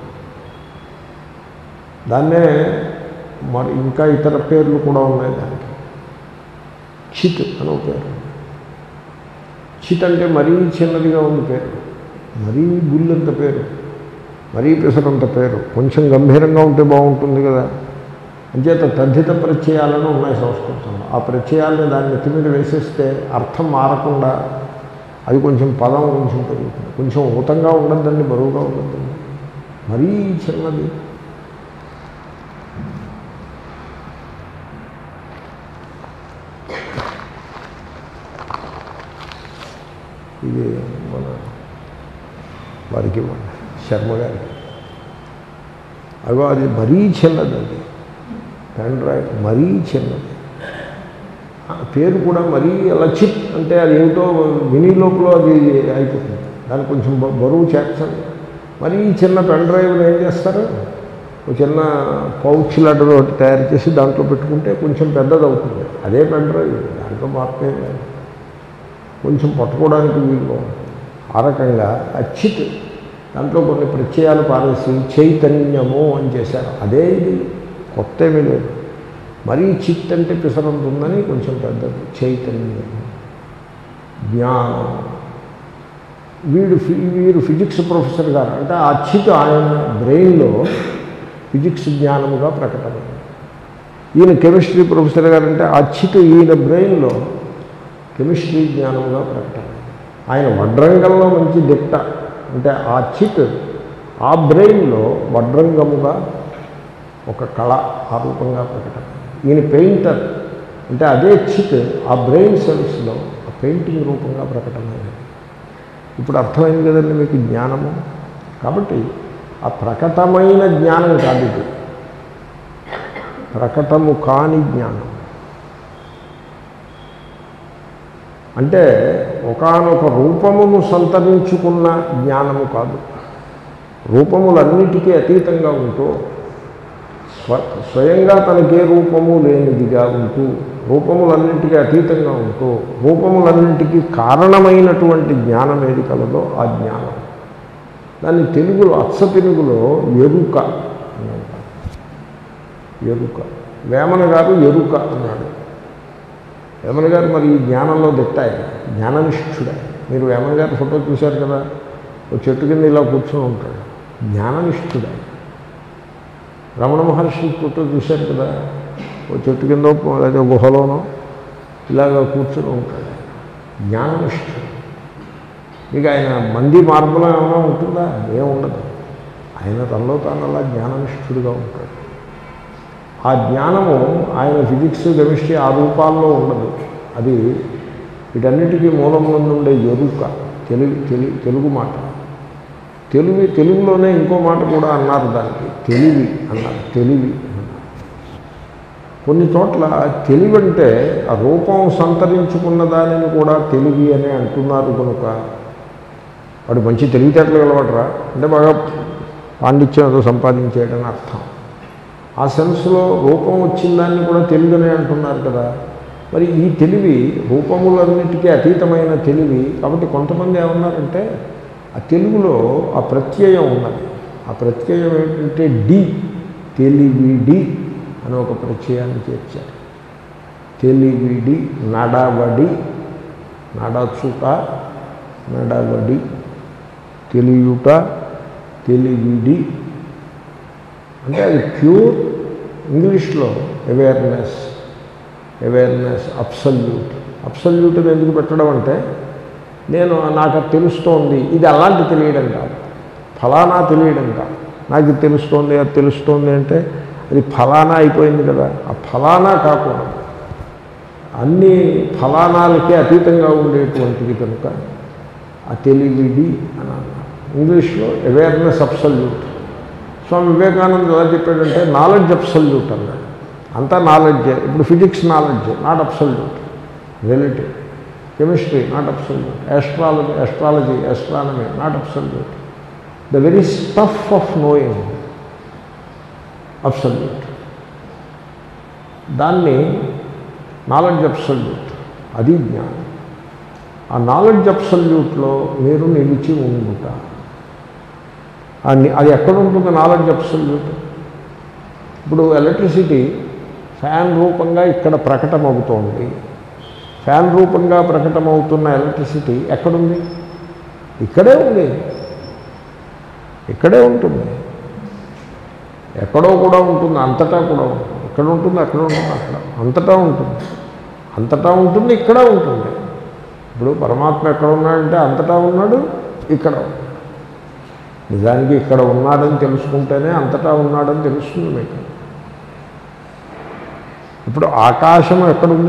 దాన్నే మరి ఇంకా ఇతర పేర్లు కూడా ఉన్నాయి దానికి చిత్ అని ఒక పేరు చిత్ అంటే మరీ చిన్నదిగా ఉంది పేరు మరీ గుళ్ళంత పేరు మరీ పెసరంత పేరు కొంచెం గంభీరంగా ఉంటే బాగుంటుంది కదా అంచేత తద్ధిత ప్రత్యయాలను ఉన్నాయి సంస్కృతంలో ఆ ప్రత్యయాలని దాన్ని నెత్తి మీద వేసేస్తే అర్థం మారకుండా అది కొంచెం పదం కొంచెం పెరుగుతుంది కొంచెం ఊతంగా ఉండద్దండి బరువుగా ఉండద్దండి మరీ చిన్నది ఇది మన వారికి ఇవ్వండి శర్మ గారికి అగో అది మరీ చిన్నది అది పెన్ డ్రైవ్ మరీ చిన్నది ఆ పేరు కూడా మరీ అలా చిప్ అంటే అది ఏమిటో విని లోపల అది అయిపోతుంది దానికి కొంచెం బ- బరువు చేర్చండి మరీ చిన్న పెన్ డ్రైవ్ని ఏం చేస్తారు ఒక చిన్న పౌచ్ లాంటిది ఒకటి తయారు చేసి దాంట్లో పెట్టుకుంటే కొంచెం పెద్దది అవుతుంది అదే పెన్ డ్రైవ్ దాంట్లో మార్పు ఏం లేదు కొంచెం పట్టుకోవడానికి వీలుగా ఉంటుంది ఆ రకంగా అచ్చిత్ దాంట్లో కొన్ని ప్రత్యయాలు పారేసి చైతన్యము అని చేశారు అదే ఇది కొత్త ఏమీ లేదు మరీ చిత్ అంటే పిసరంత ఉందని కొంచెం పెద్దది చైతన్యం జ్ఞానం వీడు ఫి- వీరు ఫిజిక్స్ ప్రొఫెసర్ గారు అంటే ఆ చిత్ ఆయన బ్రెయిన్లో ఫిజిక్స్ జ్ఞానముగా ప్రకటమైంది ఈయన కెమిస్ట్రీ ప్రొఫెసర్ గారు అంటే ఆ చిత్ ఈయన బ్రెయిన్లో కెమిస్ట్రీ జ్ఞానముగా ప్రకటన ఆయన వడ్రంగంలో మంచి దిట్ట అంటే ఆ చిట్ ఆ బ్రెయిన్లో వడ్రంగముగా ఒక కళ ఆ రూపంగా ప్రకటన ఈయన పెయింటర్ అంటే అదే చిట్ ఆ బ్రెయిన్ సెల్స్లో ఆ పెయింటింగ్ రూపంగా ప్రకటమైనది ఇప్పుడు అర్థమైంది కదండి మీకు జ్ఞానము కాబట్టి ఆ ప్రకటమైన జ్ఞానం కాదు ఇది ప్రకటము కాని జ్ఞానం అంటే ఒకానొక రూపమును సంతరించుకున్న జ్ఞానము కాదు రూపములన్నిటికీ అతీతంగా ఉంటూ స్వ స్వయంగా తనకే రూపము లేనిదిగా ఉంటూ రూపములన్నింటికీ అతీతంగా ఉంటూ రూపములన్నింటికీ కారణమైనటువంటి జ్ఞానం ఏది కలదో ఆ జ్ఞానం దాన్ని తెలుగులో అచ్చ తెలుగులో ఎరుక అని అంటారు ఎరుక వేమన గారు ఎరుక అన్నాడు వేమన గారు మరి ఈ జ్ఞానంలో దిట్టాయి జ్ఞాననిష్ఠుడే మీరు వేమన గారి ఫోటో చూశారు కదా ఓ చెట్టు కింద ఇలా కూర్చొని ఉంటాడు జ్ఞాననిష్ఠుడే రమణ మహర్షి ఫోటో చూశారు కదా ఓ చెట్టు కింద లేదా గుహలోనో ఇలాగ కూర్చొని ఉంటాడు జ్ఞాననిష్ఠుడు ఇక ఆయన మంది మార్పులో ఏమైనా ఉంటుందా ఏం ఉండదు ఆయన తనలో తాను అలా జ్ఞాననిష్ఠుడిగా ఉంటాడు ఆ జ్ఞానము ఆయన ఫిజిక్స్ కెమిస్ట్రీ ఆ రూపాల్లో ఉండదు అది వీటన్నిటికీ మూలం నుండి ఉండే ఎరుక తెలుగు తెలి తెలుగు మాట తెలుగు తెలుగులోనే ఇంకో మాట కూడా అన్నారు దానికి తెలివి అన్నారు తెలివి అన్నారు కొన్ని చోట్ల తెలివి అంటే ఆ రూపం సంతరించుకున్న దానిని కూడా తెలివి అని అంటున్నారు కనుక వాడు మంచి తెలివితేటలు గలవాడరా అంటే బాగా పాండిత్యం ఏదో సంపాదించేయడని అర్థం ఆ సెన్స్లో రూపం వచ్చిన దాన్ని కూడా తెలివినే అంటున్నారు కదా మరి ఈ తెలివి రూపములన్నిటికీ అతీతమైన తెలివి కాబట్టి కొంతమంది ఏమన్నారంటే ఆ తెలుగులో ఆ ప్రత్యయం ఉన్నది ఆ ప్రత్యయం ఏంటంటే డి తెలివిడి అని ఒక ప్రత్యయాన్ని చేర్చారు తెలివిడి నడవడి నడచుట నడవడి తెలియుట తెలివిడి అంటే అది ప్యూర్ ఇంగ్లీష్లో అవేర్నెస్ అవేర్నెస్ అబ్సల్యూట్ అబ్సల్యూట్ అని ఎందుకు పెట్టడం అంటే నేను నాకు అది తెలుస్తోంది ఇది అలాంటి తెలియడం కాదు ఫలానా తెలియడం కాదు నాకు ఇది తెలుస్తోంది అది తెలుస్తోంది అంటే అది ఫలానా అయిపోయింది కదా ఆ ఫలానా కాకూడదు అన్ని ఫలానాలకే అతీతంగా ఉండేటువంటిది కనుక ఆ తెలివిడి అని అన్నారు ఇంగ్లీష్లో అవేర్నెస్ అబ్సల్యూట్ స్వామి వివేకానంద ఎలా చెప్పాడంటే నాలెడ్జ్ అబ్సల్యూట్ అన్నాడు అంతా నాలెడ్జే ఇప్పుడు physics knowledge not absolute relative chemistry not absolute astrology astrology astronomy not absolute the very stuff of knowing absolute దాన్ని నాలెడ్జ్ అబ్సల్యూట్ అది జ్ఞానం ఆ నాలెడ్జ్ అబ్సల్యూట్లో మీరు నిలిచి ఉండుట ఆ ని- అది ఎక్కడ ఉంటుంది నాలెడ్జ్ అబ్సల్యూట్ ఇప్పుడు ఎలక్ట్రిసిటీ ఫ్యాన్ రూపంగా ఇక్కడ ప్రకటమవుతోంది ఫ్యాన్ రూపంగా ప్రకటమవుతున్న ఎలక్ట్రిసిటీ ఎక్కడుంది ఇక్కడే ఉంది ఇక్కడే ఉంటుంది ఎక్కడో కూడా ఉంటుంది అంతటా కూడా ఉంటుంది ఇక్కడ ఉంటుంది అక్కడ ఉంటుంది అక్కడ అంతటా ఉంటుంది అంతటా ఉంటుంది ఇక్కడ ఉంటుంది ఇప్పుడు పరమాత్మ ఎక్కడ ఉన్నాడంటే అంతటా ఉన్నాడు ఇక్కడ ఉన్నాడు. నిజానికి ఇక్కడ ఉన్నాడని తెలుసుకుంటేనే అంతటా ఉన్నాడని తెలుస్తుంది మీకు ఇప్పుడు ఆకాశం ఎక్కడుంది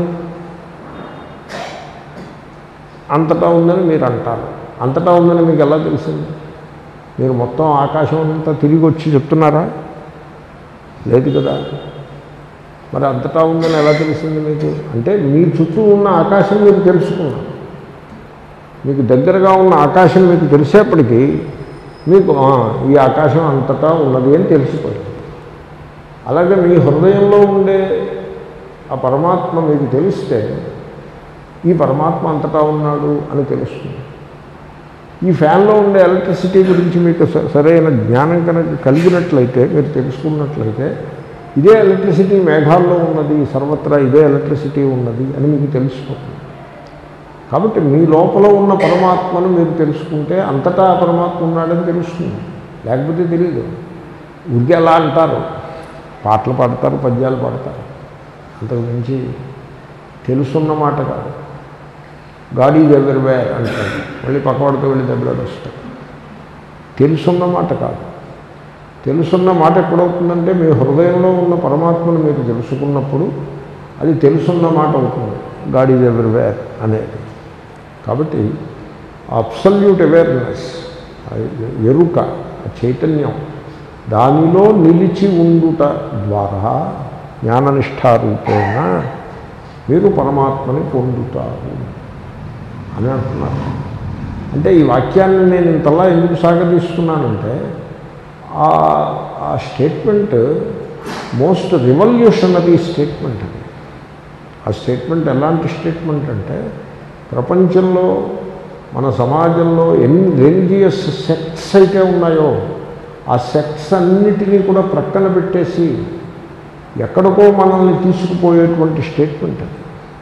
అంతటా ఉందని మీరు అంటారు అంతటా ఉందని మీకు ఎలా తెలిసింది మీరు మొత్తం ఆకాశం అంతా తిరిగి వచ్చి చెప్తున్నారా లేదు కదా మరి అంతటా ఉందని ఎలా తెలిసింది మీకు అంటే మీ చుట్టూ ఉన్న ఆకాశం మీరు తెలుసుకున్నారు మీకు దగ్గరగా ఉన్న ఆకాశం మీకు తెలిసేప్పటికీ మీకు "ఆ, ఈ ఆకాశం అంతటా ఉన్నది అని తెలిసిపోయింది అలాగే మీ హృదయంలో ఉండే ఆ పరమాత్మ మీకు తెలిస్తే ఈ పరమాత్మ అంతటా ఉన్నాడు అని తెలుస్తుంది ఈ ఫ్యాన్లో ఉండే ఎలక్ట్రిసిటీ గురించి మీకు స- సరైన జ్ఞానం కనుక కలిగినట్లయితే మీరు తెలుసుకున్నట్లయితే ఇదే ఎలక్ట్రిసిటీ మేఘాల్లో ఉన్నది సర్వత్రా ఇదే ఎలక్ట్రిసిటీ ఉన్నది అని మీకు తెలుసుకుంటుంది కాబట్టి మీ లోపల ఉన్న పరమాత్మను మీరు తెలుసుకుంటే అంతటా ఆ పరమాత్మ ఉన్నాడని తెలుస్తుంది లేకపోతే తెలియదు ఊరికే అలా అంటారు పాటలు పాడతారు పద్యాలు పాడతారు అంతకు మించి తెలుసున్న మాట కాదు గాడ్ ఈజ్ ఎవ్రీవేర్ అంటాడు మళ్ళీ పక్కవాడితో వెళ్ళి దెబ్బలాడు వస్తాడు తెలుసున్న మాట కాదు తెలుసున్న మాట ఎక్కడవుతుందంటే మీ హృదయంలో ఉన్న పరమాత్మను మీరు తెలుసుకున్నప్పుడు అది తెలుసున్న మాట అవుతుంది గాడ్ ఈజ్ ఎవ్రీవేర్ అనేది కాబట్టి అబ్సల్యూట్ అవేర్నెస్ ఎరుక ఆ చైతన్యం దానిలో నిలిచి ఉండుట ద్వారా జ్ఞాననిష్టారూపేణ మీరు పరమాత్మని పొందుతారు అని అంటున్నారు అంటే ఈ వాక్యాన్ని నేను ఇంతలా ఎందుకు సాగదీస్తున్నానంటే ఆ ఆ స్టేట్మెంట్ మోస్ట్ రివల్యూషనరీ స్టేట్మెంట్ అది ఆ స్టేట్మెంట్ ఎలాంటి స్టేట్మెంట్ అంటే ప్రపంచంలో మన సమాజంలో ఎన్ని రిలీజియస్ సెక్ట్స్ అయితే ఉన్నాయో ఆ సెక్ట్స్ అన్నిటినీ కూడా ప్రక్కన పెట్టేసి ఎక్కడికో మనల్ని తీసుకుపోయేటువంటి స్టేట్మెంట్ అది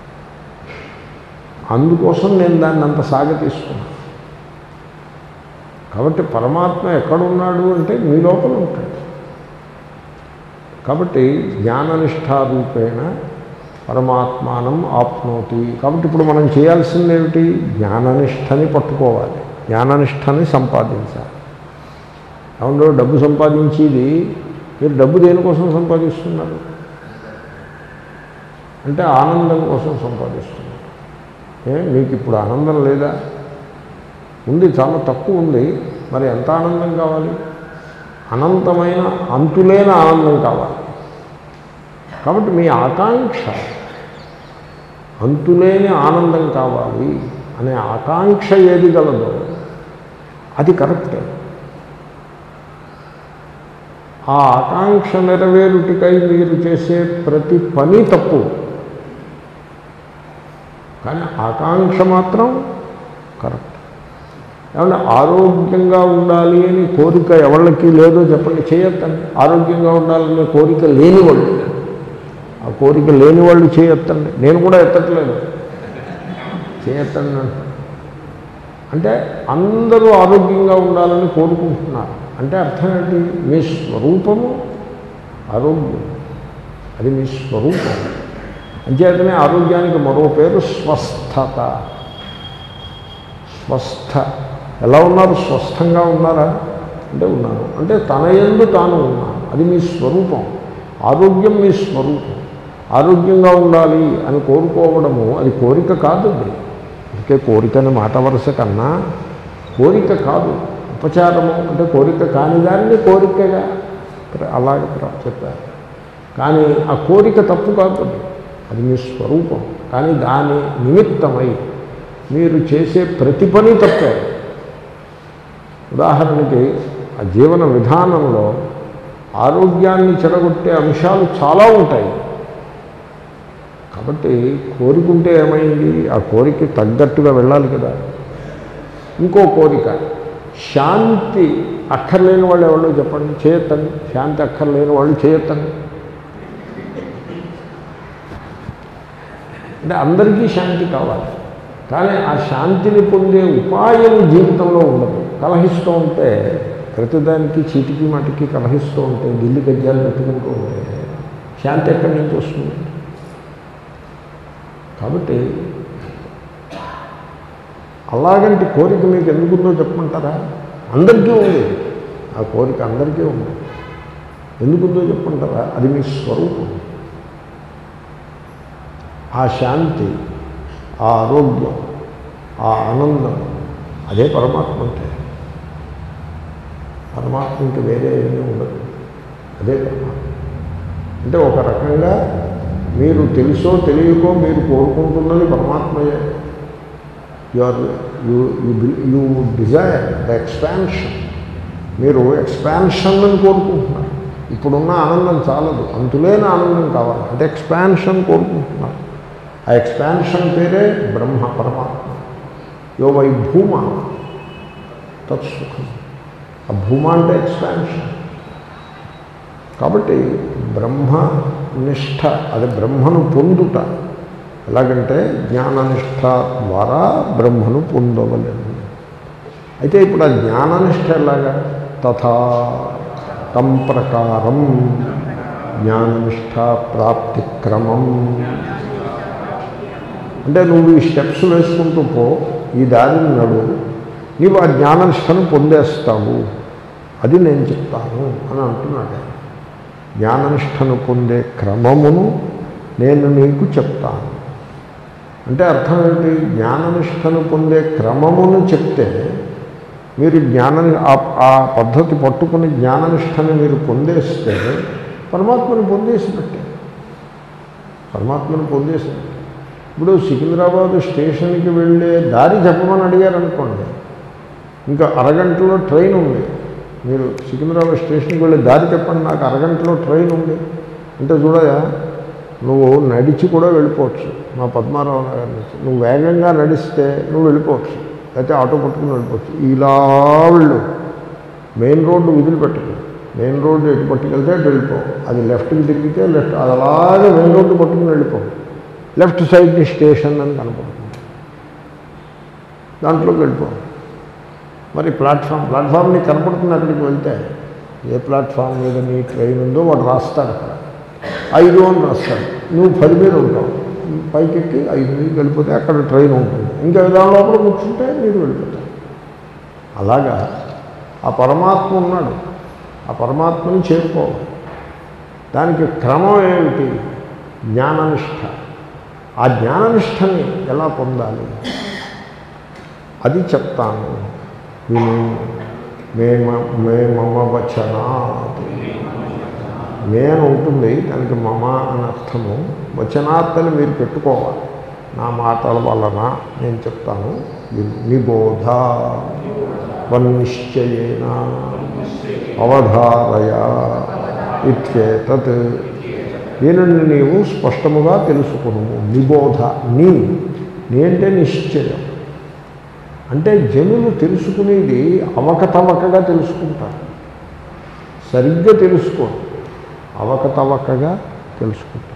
అందుకోసం నేను దాన్ని అంత సాగ తీసుకున్నాను కాబట్టి పరమాత్మ ఎక్కడున్నాడు అంటే మీ లోపల ఉంటాడు కాబట్టి జ్ఞాననిష్టారూపేణ పరమాత్మానం ఆప్నోతి కాబట్టి ఇప్పుడు మనం చేయాల్సింది ఏమిటి జ్ఞాననిష్టని పట్టుకోవాలి జ్ఞాననిష్టని సంపాదించాలి అవును డబ్బు సంపాదించేది మీరు డబ్బు దేనికోసం సంపాదిస్తున్నారు అంటే ఆనందం కోసం సంపాదిస్తున్నారు ఏ మీకు ఇప్పుడు ఆనందం లేదా ఉంది చాలా తక్కువ ఉంది మరి ఎంత ఆనందం కావాలి అనంతమైన అంతులేని ఆనందం కావాలి కాబట్టి మీ ఆకాంక్ష అంతులేని ఆనందం కావాలి అనే ఆకాంక్ష ఏది గలదో అది కరెక్టే ఆ ఆకాంక్ష నెరవేరుటికై మీరు చేసే ప్రతి పని తప్పు కానీ ఆకాంక్ష మాత్రం కరెక్ట్ ఏమన్నా ఆరోగ్యంగా ఉండాలి అని కోరిక ఎవరికి లేదో చెప్పండి చేయొద్దండి ఆరోగ్యంగా ఉండాలనే కోరిక లేని వాళ్ళు ఆ కోరిక లేని వాళ్ళు చేయొద్దండి నేను కూడా ఎత్తట్లేదు చేయొద్దండి అంటున్నాను. అంటే అందరూ ఆరోగ్యంగా ఉండాలని కోరుకుంటున్నారు అంటే అర్థం ఏంటి మీ స్వరూపము ఆరోగ్యం అది మీ స్వరూపం అంచేతనే ఆరోగ్యానికి మరో పేరు స్వస్థత స్వస్థ ఎలా ఉన్నారు స్వస్థంగా ఉన్నారా అంటే ఉన్నాను అంటే తన ఎందు తాను ఉన్నాను అది మీ స్వరూపం ఆరోగ్యం మీ స్వరూపం ఆరోగ్యంగా ఉండాలి అని కోరుకోవడము అది కోరిక కాదు అది అందుకే కోరిక అనే మాట వరుస కన్నా కోరిక కాదు ఉపచారము అంటే కోరిక కాని దాన్ని కోరికగా ప్ర- అలాగే ప్ర- చెప్పారు కానీ ఆ కోరిక తప్పు కాదు అది. అది మీ స్వరూపం కానీ దాని నిమిత్తమై మీరు చేసే ప్రతి పని తప్పే ఉదాహరణకి ఆ జీవన విధానంలో ఆరోగ్యాన్ని చెడగొట్టే అంశాలు చాలా ఉంటాయి కాబట్టి కోరికుంటే ఏమైంది ఆ కోరిక తగ్గట్టుగా వెళ్ళాలి కదా ఇంకో కోరిక శాంతి అక్కర్లేని వాళ్ళు ఎవరో చెప్పండి చేయొద్దండి శాంతి అక్కర్లేని వాళ్ళు చేయొద్దండి అంటే అందరికీ శాంతి కావాలి కానీ ఆ శాంతిని పొందే ఉపాయం జీవితంలో ఉండదు కలహిస్తూ ఉంటే ప్రతిదానికి చీటికి మాటికి కలహిస్తూ ఉంటే గిల్లి గజ్జాలు పెట్టుకుంటూ ఉంటే శాంతి ఎక్కడి నుంచి వస్తుంది కాబట్టి అలాగంటి కోరిక మీకు ఎందుకుందో చెప్పమంటారా అందరికీ ఉంది ఆ కోరిక అందరికీ ఉంది ఎందుకుందో చెప్పమంటారా అది మీ స్వరూపం ఆ శాంతి ఆ ఆరోగ్యం ఆ ఆనందం అదే పరమాత్మ అంటే పరమాత్మ ఇంక వేరే ఏమీ ఉండదు అదే పరమాత్మ అంటే ఒక రకంగా మీరు తెలుసో తెలియకో మీరు కోరుకుంటున్నది పరమాత్మయే you are you you you desire the expansion మీరు ఎక్స్పాన్షన్ అని కోరుకుంటున్నారు ఇప్పుడున్న ఆనందం చాలదు అంతులేని ఆనందం కావాలి అంటే ఎక్స్పాన్షన్ కోరుకుంటున్నారు ఆ ఎక్స్పాన్షన్ పేరే బ్రహ్మ పరమాత్మ యో వై భూమ తత్సుఖం ఆ భూమ అంటే ఎక్స్పాన్షన్ కాబట్టి బ్రహ్మ నిష్ఠ అది బ్రహ్మను పొందుట ఎలాగంటే జ్ఞాననిష్ట ద్వారా బ్రహ్మను పొందవలేము అయితే ఇప్పుడు ఆ జ్ఞాననిష్ట ఎలాగా తథా తం ప్రకారం జ్ఞాననిష్ట ప్రాప్తి క్రమం అంటే నువ్వు ఈ స్టెప్స్ వేసుకుంటూ పో ఈ దారిని నడు నీవు ఆ జ్ఞాననిష్టను పొందేస్తావు అది నేను చెప్తాను అని అంటున్నాడు ఆయన. జ్ఞాననిష్టను పొందే క్రమమును నేను నీకు చెప్తాను అంటే అర్థం ఏంటి జ్ఞాననిష్టను పొందే క్రమమును చెప్తే మీరు జ్ఞాన ఆ- ఆ పద్ధతి పట్టుకుని జ్ఞాననిష్టని మీరు పొందేస్తే పరమాత్మను పొందేసినట్టే పరమాత్మను పొందేసినట్టే ఇప్పుడు సికింద్రాబాద్ స్టేషన్కి వెళ్ళే దారి చెప్పమని అడిగారనుకోండి ఇంకా అరగంటలో ట్రైన్ ఉంది మీరు సికింద్రాబాద్ స్టేషన్కి వెళ్ళే దారి చెప్పండి నాకు అరగంటలో ట్రైన్ ఉంది అంటే చూడయా నువ్వు నడిచి కూడా వెళ్ళిపోవచ్చు మా పద్మారావు నగర్ నుంచి నువ్వు వేగంగా నడిస్తే నువ్వు వెళ్ళిపోవచ్చు లేకపోతే ఆటో పట్టుకుని వెళ్ళిపోవచ్చు ఇలా వెళ్ళు మెయిన్ రోడ్డు వదిలిపెట్టకు మెయిన్ రోడ్డు ఎటు పట్టుకెళ్తే అటు వెళ్ళిపో అది లెఫ్ట్కి తిరిగితే లెఫ్ట్ అది అలాగే మెయిన్ రోడ్డు పట్టుకుని వెళ్ళిపో లెఫ్ట్ సైడ్ని స్టేషన్ అని కనపడుతుంది దాంట్లోకి వెళ్ళిపో మరి ప్లాట్ఫామ్ ప్లాట్ఫామ్ నీకు కనపడుతుంది అక్కడికి వెళ్తే ఏ ప్లాట్ఫామ్ మీద నీ ట్రైన్ ఉందో వాడు రాస్తాడు అక్కడ ఐదు అని రాస్తాడు నువ్వు పది మీద ఉంటావు పైకి ఎక్కి ఐదు మీద వెళ్ళిపోతే అక్కడ ట్రైన్ ఉంటుంది ఇంకా దాని లోపల కూర్చుంటే మీరు వెళ్ళిపోతారు అలాగా ఆ పరమాత్మ ఉన్నాడు ఆ పరమాత్మని చేరుకోవాలి దానికి క్రమం ఏమిటి జ్ఞాననిష్ట ఆ జ్ఞాననిష్టని ఎలా పొందాలి అది చెప్తాను విను మేమ మే మమ వచనాత్ నేను ఉంటుంది దానికి మమ అని అర్థము వచనాత్తని మీరు పెట్టుకోవాలి నా మాటల వలన నేను చెప్తాను విను నిబోధ వన్నిశ్చయేన అవధారయ ఇత్యేతత్ దీనిని నీవు స్పష్టముగా తెలుసుకును నిబోధ నీ నీ అంటే నిశ్చయం అంటే జనులు తెలుసుకునేది అవకతవకగా తెలుసుకుంటారు సరిగ్గా తెలుసుకోరు అవకతవకగా తెలుసుకుంటారు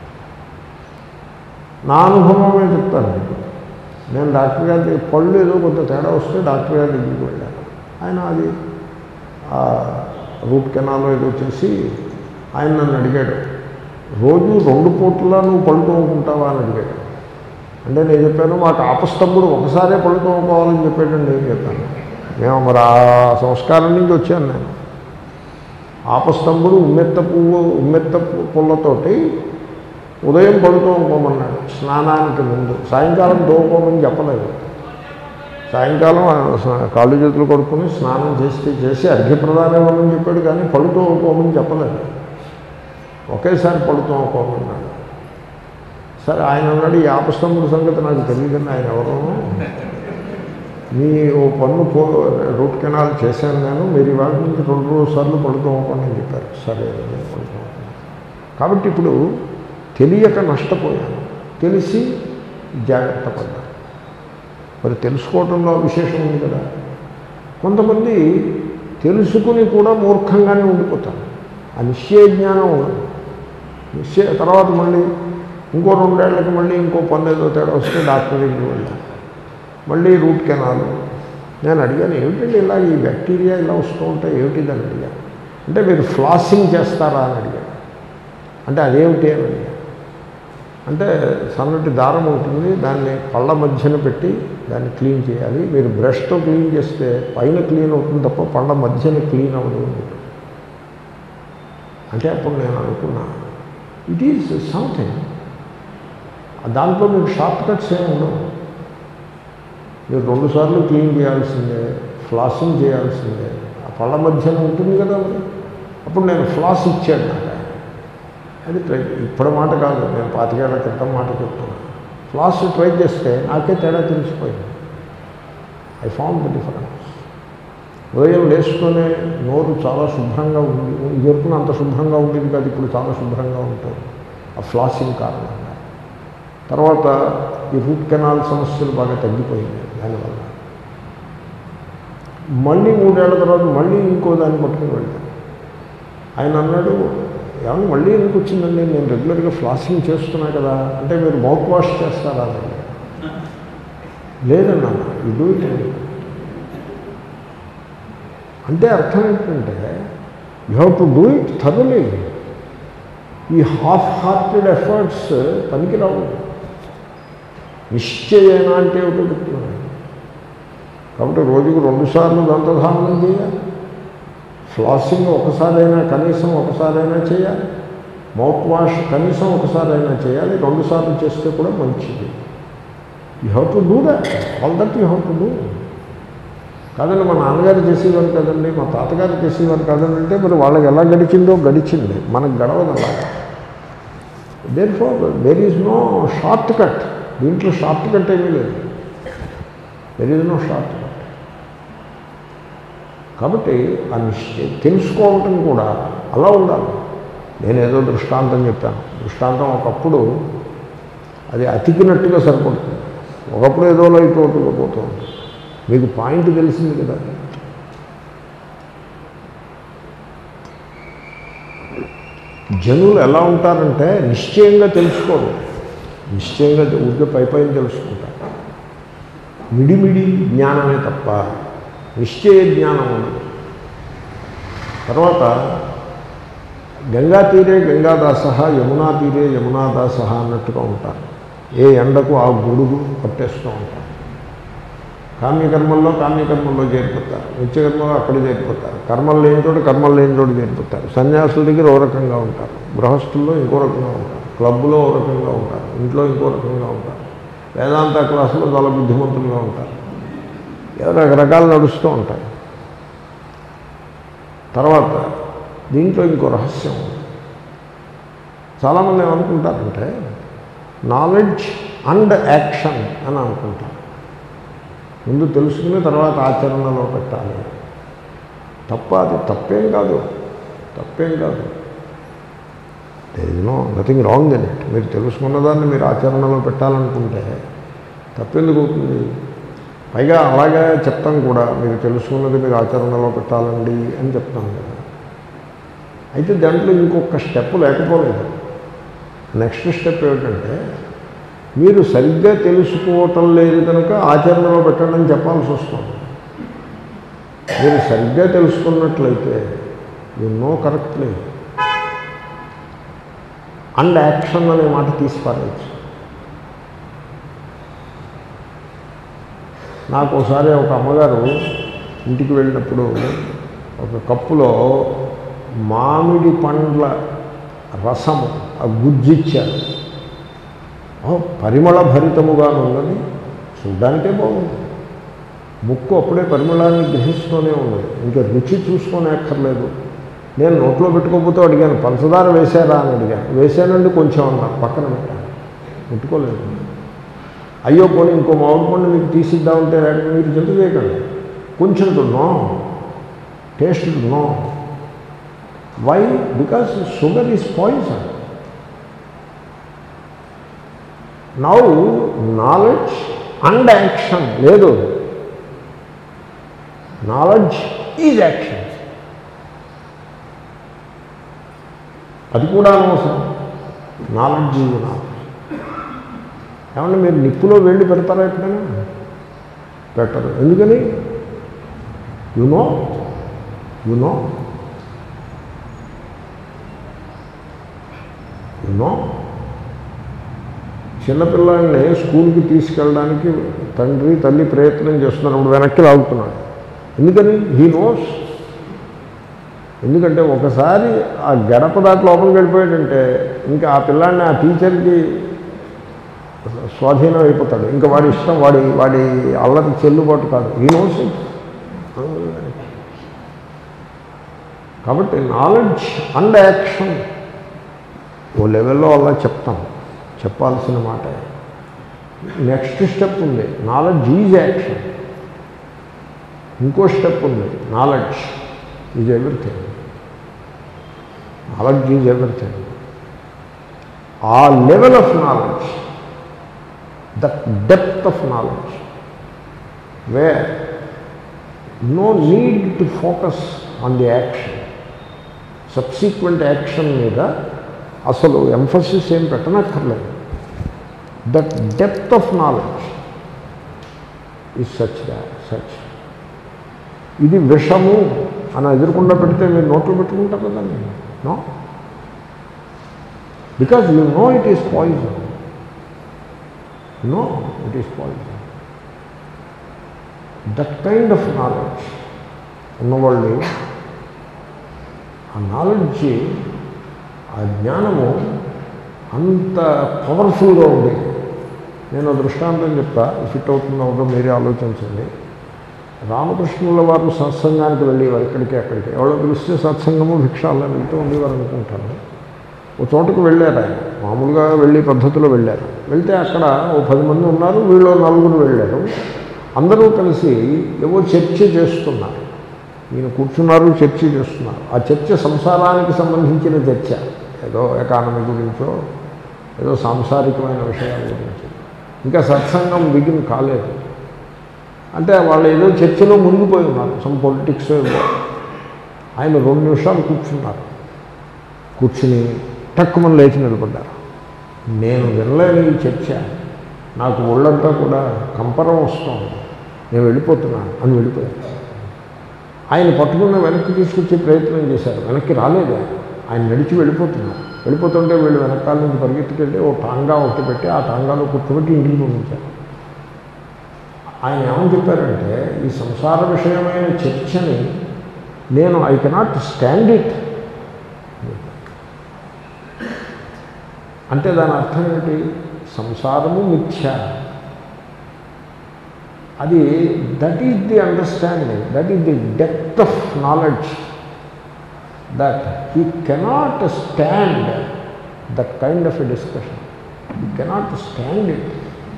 నా అనుభవమే చెప్తాను మీకు నేను డాక్టర్ గారి దగ్గర పళ్ళు ఏదో కొంత తేడా వస్తే డాక్టర్ గారి దగ్గరికి వెళ్ళాను ఆయన అది ఆ రూట్ కెనాల్ ఏదో చేసి ఆయన నన్ను అడిగాడు రోజు రెండు పూట్ల నువ్వు పళ్ళు తోముకుంటావా అని అడిగాడు అంటే నేను చెప్పాను మాకు ఆపస్తంభుడు ఒకసారే పళ్ళు తోముకోవాలని చెప్పాడండి నేను చెప్పాను మేము మరి ఆ సంస్కారం నుంచి వచ్చాను నేను ఆపస్తంభుడు ఉమ్మెత్త పువ్వు ఉమ్మెత్త పు- పుల్లతోటి ఉదయం పళ్ళు తోముకోమన్నాడు స్నానానికి ముందు సాయంకాలం తోముకోమని చెప్పలేదు సాయంకాలం ఆ స- కాళ్ళు చేతులు కొడుకుని స్నానం చేస్తే చేసి అర్ఘ్యప్రదానం ఇవ్వమని చెప్పాడు కానీ పళ్ళు తోముకోమని చెప్పలేదు ఒకేసారి పళ్ళు తోముకోమన్నాడు సరే ఆయన అన్నాడు ఈ ఆపస్తంభుడి సంగతి నాకు తెలియదండి ఆయన ఎవరో మీ ఓ పన్ను పో రూట్ కెనాల్ చేశాను నేను మీరు ఇవాళ నుంచి రెండు రోజు సార్లు పళ్ళు తోముకోండి అని చెప్పారు సరే నేను పళ్ళు తోముకున్నాను. కాబట్టి ఇప్పుడు తెలియక నష్టపోయాను తెలిసి జాగ్రత్త పడ్డాను మరి తెలుసుకోవడంలో విశేషం ఉంది కదా కొంతమంది తెలుసుకుని కూడా మూర్ఖంగానే ఉండిపోతారు ఆ నిశ్చయ జ్ఞానం ఉండదు నిశ్చయ తర్వాత మళ్ళీ ఇంకో రెండేళ్లకి మళ్ళీ ఇంకో పన్ను ఏదో తేడా వస్తే డాక్టర్ దగ్గరికి వెళ్ళాను మళ్ళీ రూట్ కెనాల్ నేను అడిగాను ఏమిటండి ఇలా ఈ బ్యాక్టీరియా ఇలా వస్తూ ఉంటాయి ఏమిటిది అని అడిగాను అంటే మీరు ఫ్లాసింగ్ చేస్తారా అని అడిగాను అంటే అదేమిటి అని అడిగాను అంటే సన్నటి దారం ఉంటుంది దాన్ని పళ్ళ మధ్యన పెట్టి దాన్ని క్లీన్ చేయాలి మీరు బ్రష్తో క్లీన్ చేస్తే పైన క్లీన్ అవుతుంది తప్ప పళ్ళ మధ్యన క్లీన్ అవ్వదు అంటే అప్పుడు నేను అనుకున్నా ఇట్ ఈజ్ సంథింగ్ దాంట్లో మీకు షార్ట్ కట్స్ ఏమి ఉండవు మీరు రెండుసార్లు క్లీన్ చేయాల్సిందే ఫ్లాసింగ్ చేయాల్సిందే ఆ పళ్ళ మధ్యన ఉంటుంది కదా మరి అప్పుడు నేను ఫ్లాస్ ఇచ్చాను నాకు ఆయన. అది ట్రై ఇప్పుడు మాట కాదు నేను పాతికేళ్ల క్రితం మాట చెప్తున్నాను ఫ్లాస్ ట్రై చేస్తే నాకే తేడా తెలిసిపోయింది ఐ ఫౌండ్ ద డిఫరెన్స్ ఉదయం లేస్తూనే నోరు చాలా శుభ్రంగా ఉంది ఎరుపున అంత శుభ్రంగా ఉండేది కాదు ఇప్పుడు చాలా శుభ్రంగా ఉంటుంది ఆ ఫ్లాసింగ్ కారణంగా తర్వాత ఈ రూట్ కెనాల్ సమస్యలు బాగా తగ్గిపోయింది దానివల్ల మళ్ళీ మూడేళ్ల తర్వాత మళ్ళీ ఇంకో దాన్ని పట్టుకుని వెళ్ళాను ఆయన అన్నాడు ఏమన్నా మళ్ళీ ఎందుకు వచ్చిందండి నేను రెగ్యులర్గా ఫ్లాసింగ్ చేస్తున్నా కదా అంటే మీరు మౌత్ వాష్ చేస్తారా అని అడిగాను. లేదన్నా యూ డూ ఇట్ అంటే అర్థం ఏంటంటే you have to do it thoroughly ఈ హాఫ్ హార్టెడ్ ఎఫర్ట్స్ పనికిరావు నిశ్చయన అంటే ఒకటి చెప్తున్నాను కాబట్టి రోజుకు రెండుసార్లు దంతధావనం చేయాలి ఫ్లాసింగ్ ఒకసారైనా కనీసం ఒకసారైనా చేయాలి మౌత్ వాష్ కనీసం ఒకసారైనా చేయాలి రెండుసార్లు చేస్తే కూడా మంచిది you have to do that all that you have to do కాదండి మా నాన్నగారు చేసేవారు కదండి మా తాతగారు చేసేవారు కదండి అంటే మరి వాళ్ళకి ఎలా గడిచిందో గడిచింది మనకు గడవదు అలాగా therefore there is no short cut దీంట్లో షార్ట్ కట్ ఏమీ లేదు there is no short cut కాబట్టి ఆ నిశ్చయం తెలుసుకోవటం కూడా అలా ఉండాలి నేనేదో దృష్టాంతం చెప్పాను దృష్టాంతం ఒకప్పుడు అది అతికినట్టుగా సరిపడుతుంది ఒకప్పుడు ఏదో లైట్ అవుతుందో పోతూ ఉంటుంది మీకు పాయింట్ తెలిసింది కదా జనులు ఎలా ఉంటారంటే నిశ్చయంగా తెలుసుకోరు నిశ్చయంగా ఊరికే పై పైన తెలుసుకుంటారు మిడిమిడి జ్ఞానమే తప్ప నిశ్చయ జ్ఞానం ఉండదు తర్వాత గంగా తీరే గంగాదాస యమునా తీరే యమునాదాస అన్నట్టుగా ఉంటారు ఏ ఎండకు ఆ గొడుగు పట్టేస్తూ ఉంటారు కామ్యకర్మల్లో కామ్యకర్మల్లో చేరిపోతారు నిత్యకర్మలో అక్కడ చేరిపోతారు కర్మలు లేని చోట కర్మలు లేని చోట చేరిపోతారు సన్యాసుల దగ్గర ఓ రకంగా ఉంటారు గృహస్థుల్లో ఇంకో రకంగా ఉంటారు క్లబ్లో ఓ రకంగా ఉంటారు ఇంట్లో ఇంకో రకంగా ఉంటారు వేదాంత క్లాసులో చాలా బుద్ధిమంతులుగా ఉంటారు ఏదో రకరకాలు నడుస్తూ ఉంటాయి తర్వాత దీంట్లో ఇంకో రహస్యం ఉంది చాలామంది ఏమనుకుంటారంటే నాలెడ్జ్ అండ్ యాక్షన్ అని అనుకుంటారు ముందు తెలుసుకుని తర్వాత ఆచరణలో పెట్టాలి తప్ప అది తప్పేం కాదు తప్పేం కాదు no nothing wrong in it మీరు తెలుసుకున్న దాన్ని మీరు ఆచరణలో పెట్టాలనుకుంటే తప్పెందుకు అవుతుంది పైగా అలాగే చెప్తాం కూడా మీరు తెలుసుకున్నది మీరు ఆచరణలో పెట్టాలండి అని చెప్తాం కదా అయితే దాంట్లో ఇంకొక స్టెప్ లేకపోలేదు నెక్స్ట్ స్టెప్ ఏమిటంటే మీరు సరిగ్గా తెలుసుకోవటం లేదు కనుక ఆచరణలో పెట్టండి అని చెప్పాల్సి వస్తుంది మీరు సరిగ్గా తెలుసుకున్నట్లయితే you know correctly and action అనే మాట తీసి పారేయచ్చు నాకు ఒకసారి ఒక అమ్మగారు ఇంటికి వెళ్ళినప్పుడు ఒక కప్పులో మామిడి పండ్ల రసము ఆ గుజ్జిచ్చారు ఓ పరిమళ భరితముగా ఉన్నది చూడ్డానికే బాగుంది ముక్కు అప్పుడే పరిమళాన్ని గ్రహిస్తూనే ఉన్నది ఇంకా రుచి చూసుకొని అక్కర్లేదు నేను నోట్లో పెట్టుకోకపోతే అడిగాను పంచదార వేశారా అని అడిగాను వేశానండి కొంచెం అన్నారు పక్కన పెట్టాను పెట్టుకోలేదు అయ్యో పోనీ ఇంకో మామిడి పండు మీకు తీసిద్దామంటే లేకపోతే మీరు జంతు చేయకండి కొంచెం no taste no why because sugar is poison now knowledge and action లేదు నాలెడ్జ్ ఈజ్ యాక్షన్ అది కూడా అనవసరం నాలెడ్జ్ ఈజ్ నాలెడ్జ్ ఏమన్నా మీరు నిప్పులో వెళ్ళి పెడతారా ఎప్పుడైనా పెట్టరు ఎందుకని you know you know you know చిన్నపిల్లాడిని స్కూల్కి తీసుకెళ్ళడానికి తండ్రి తల్లి ప్రయత్నం చేస్తున్నారు అప్పుడు వెనక్కి లాగుతున్నాడు ఎందుకని హీ నోస్ ఎందుకంటే ఒకసారి ఆ గడప దాటి లోపలికి వెళ్ళిపోయాడంటే ఇంకా ఆ పిల్లాడిని ఆ టీచర్కి స్వాధీనం అయిపోతాడు ఇంకా వాడి ఇష్టం వాడి వాడి అల్లరి చెల్లుబాటు కాదు ఈ నోస్ కాబట్టి నాలెడ్జ్ అండ్ యాక్షన్ ఓ లెవెల్లో అలా చెప్తాం చెప్పాల్సిన మాట నెక్స్ట్ స్టెప్ ఉంది నాలెడ్జ్ ఈజ్ యాక్షన్ ఇంకో స్టెప్ ఉంది knowledge is everything knowledge is everything ఆ level of knowledge that depth of knowledge where no need to focus on the action subsequent action మీద అసలు ఎంఫసిస్ ఏం పెట్టనక్కర్లేదు that depth of knowledge is such such ఇది విషము అని ఎదురకుండా పెడితే మీరు నోట్లో పెట్టుకుంటారు కదండి no because you know it is poison no it is poison that kind of knowledge ఉన్నవాళ్ళు ఆ నాలెడ్జ్ ఆ జ్ఞానము అంత పవర్ఫుల్గా ఉంది నేను దృష్టాంతం చెప్తా ఫిట్ అవుతుందో అవుతుందో మీరే ఆలోచించండి రామకృష్ణుల వారు సత్సంగానికి వెళ్ళేవారు ఇక్కడికి అక్కడికి ఎవరో పిలిస్తే సత్సంగము భిక్ష అలా వెళ్తూ ఉండేవారు అనుకుంటాను ఓ చోటకు వెళ్ళారు ఆయన మామూలుగా వెళ్ళే పద్ధతిలో వెళ్ళారు వెళ్తే అక్కడ ఓ పది మంది ఉన్నారు వీళ్ళు నలుగురు వెళ్ళారు అందరూ కలిసి ఏవో చర్చ చేస్తున్నారు ఈయన కూర్చున్నారు చర్చ చేస్తున్నారు ఆ చర్చ సంసారానికి సంబంధించిన చర్చ ఏదో ఎకానమీ గురించో ఏదో సాంసారికమైన విషయాల గురించి ఇంకా సత్సంగం బిగిన్ కాలేదు అంటే వాళ్ళు ఏదో చర్చలో మునిగిపోయి ఉన్నారు సమ్ పొలిటిక్స్ ఏదో ఆయన రెండు నిమిషాలు కూర్చున్నారు కూర్చుని టక్కుమని లేచి నిలబడ్డారు నేను వినలేని ఈ చర్చ నాకు ఒళ్ళంతా కూడా కంపరం వస్తుంది నేను వెళ్ళిపోతున్నాను అని వెళ్ళిపోయాను ఆయన పట్టుకున్న వెనక్కి తీసుకొచ్చే ప్రయత్నం చేశారు వెనక్కి రాలేదు ఆయన నడిచి వెళ్ళిపోతున్నారు వెళ్ళిపోతుంటే వీళ్ళు వెనకాల నుంచి పరిగెత్తుకెళ్ళి ఓ టాంగా ఒకటి పెట్టి ఆ టాంగాలో కూర్చోబెట్టి ఇంటికి పంపించారు ఆయన ఏమని చెప్పారంటే ఈ సంసార విషయమైన చర్చని నేను ఐ కెనాట్ స్టాండ్ ఇట్ అంటే దాని అర్థం ఏంటి సంసారము మిథ్య అది that is the understanding that is the depth of knowledge that he cannot stand that kind of a discussion he cannot stand it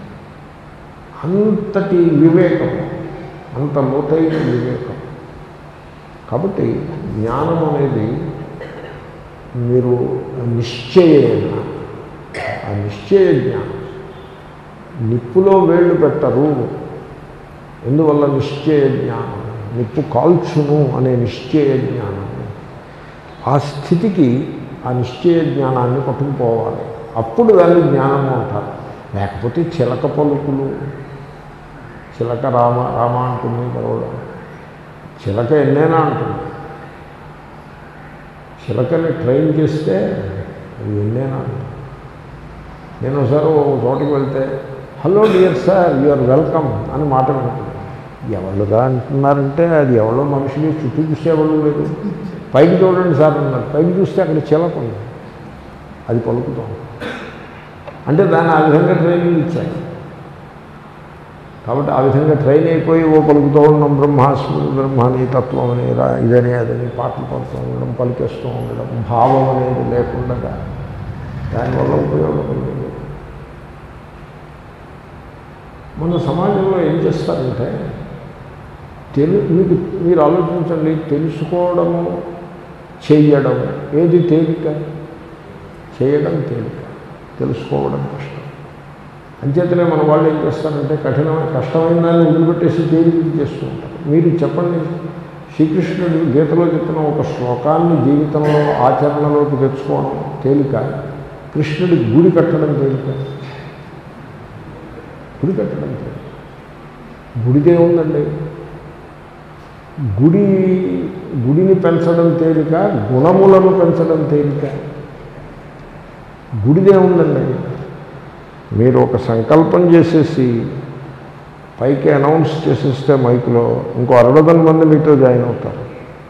అంతటి వివేకం అంత లోతైన వివేకం కాబట్టి జ్ఞానం అనేది మీరు నిశ్చయేన ఆ నిశ్చయ జ్ఞానం నిప్పులో వేళ్ళు పెట్టరు ఎందువల్ల నిశ్చయ జ్ఞానం నిప్పు కాల్చును అనే నిశ్చయ జ్ఞానం ఆ స్థితికి ఆ నిశ్చయ జ్ఞానాన్ని పట్టుకుపోవాలి అప్పుడు దాన్ని జ్ఞానము అంటారు లేకపోతే చిలక పలుకులు చిలక రామ రామ అంటుంది గొడవడం చిలక ఎన్నైనా అంటుంది చిలకని ట్రైన్ చేస్తే అది ఎన్నైనా అంటుంది నేను ఒకసారి ఒక చోటుకి వెళ్తే hello dear sir you are welcome అని మాట వింటుంది ఎవరుగా అంటున్నారంటే అది ఎవరో మనుషులు చుట్టూ చూసేవాళ్ళు లేదు పైకి చూడండి సార్ అన్నారు పైకి చూస్తే అక్కడ చిలక ఉంది అది పలుకుతాం అంటే దాన్ని ఆ విధంగా ట్రైనింగ్ ఇచ్చారు కాబట్టి ఆ విధంగా ట్రైన్ అయిపోయి ఓ పలుకుతూ ఉండడం బ్రహ్మాస్మి బ్రహ్మాని తత్వం అని రా ఇదని అదని పాటలు పడుతూ ఉండడం పలికేస్తూ ఉండడం భావం అనేది లేకుండా దానివల్ల ఉపయోగం లేదు మన సమాజంలో ఏం చేస్తారంటే తెలు మీకు మీరు ఆలోచించండి తెలుసుకోవడము చెయ్యడము ఏది తేలిక చేయడం తేలిక తెలుసుకోవడం కష్టం అంచేతనే మన వాళ్ళు ఏం చేస్తారంటే కఠినమైన కష్టమైన దాన్ని వదిలిపెట్టేసి తేలిక చేస్తూ ఉంటారు మీరు చెప్పండి శ్రీకృష్ణుడు గీతలో చెప్పిన ఒక శ్లోకాన్ని జీవితంలో ఆచరణలోకి తెచ్చుకోవడం తేలిక కృష్ణుడి గుడి కట్టడం తేలిక గుడి కట్టడం తేలిక గుడిదే ఉందండి గుడి గుడిని పెంచడం తేలిక గుణములను పెంచడం తేలిక గుడిదే ఉందండి మీరు ఒక సంకల్పం చేసేసి పైకి అనౌన్స్ చేసేస్తే మైక్లో ఇంకో అరవై మంది మీతో జాయిన్ అవుతారు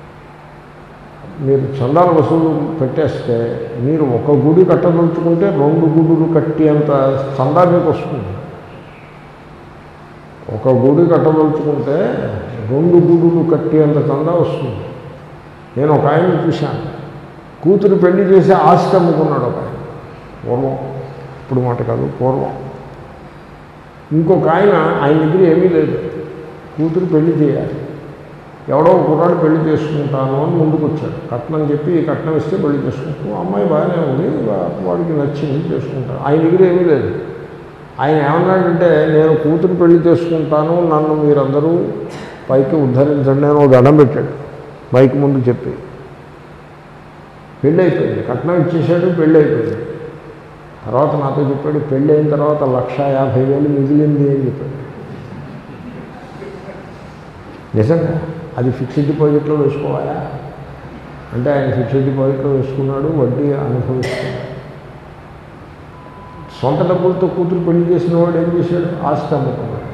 మీరు చందాల వసూలు పెట్టేస్తే మీరు ఒక గుడి కట్టదలుచుకుంటే రెండు గుడులు కట్టి అంత చందా మీకు వస్తుంది ఒక గుడి కట్టదలుచుకుంటే రెండు గుడులు కట్టి అంత చందా వస్తుంది నేను ఒక ఆయన్ని చూశాను కూతురు పెళ్లి చేసి ఆస్తి అమ్ముకున్నాడు ఒక ఆయన పూర్వం ఇప్పుడు మాట కాదు పూర్వం ఇంకొక ఆయన ఆయన దగ్గర ఏమీ లేదు కూతురు పెళ్లి చేయాలి ఎవడో ఒక కుర్రాడు పెళ్లి చేసుకుంటాను అని ముందుకు వచ్చాడు కట్నం చెప్పి ఈ కట్నం ఇస్తే పెళ్లి చేసుకుంటాం అమ్మాయి బాగానే ఉంది వా- వాడికి నచ్చింది చేసుకుంటాను ఆయన దగ్గర ఏమీ లేదు ఆయన ఏమన్నాడంటే నేను కూతురు పెళ్లి చేసుకుంటాను నన్ను మీరందరూ పైకి ఉద్ధరించండి అని ఒక దండం పెట్టాడు మైక్ ముందు చెప్పి పెళ్ళి అయిపోయింది కట్నం ఇచ్చేసాడు పెళ్ళి అయిపోయింది తర్వాత నాతో చెప్పాడు పెళ్ళి అయిన తర్వాత లక్ష యాభై వేలు మిగిలింది అని చెప్పాడు నిజంగా అది ఫిక్స్డ్ డిపాజిట్లో వేసుకోవాలా అంటే ఆయన ఫిక్స్డ్ డిపాజిట్లో వేసుకున్నాడు వడ్డీ అనుభవిస్తున్నాడు సొంత డబ్బులతో కూతురు పెళ్లి చేసిన వాడు ఏం చేశాడు ఆస్తి అమ్ముకున్నాడు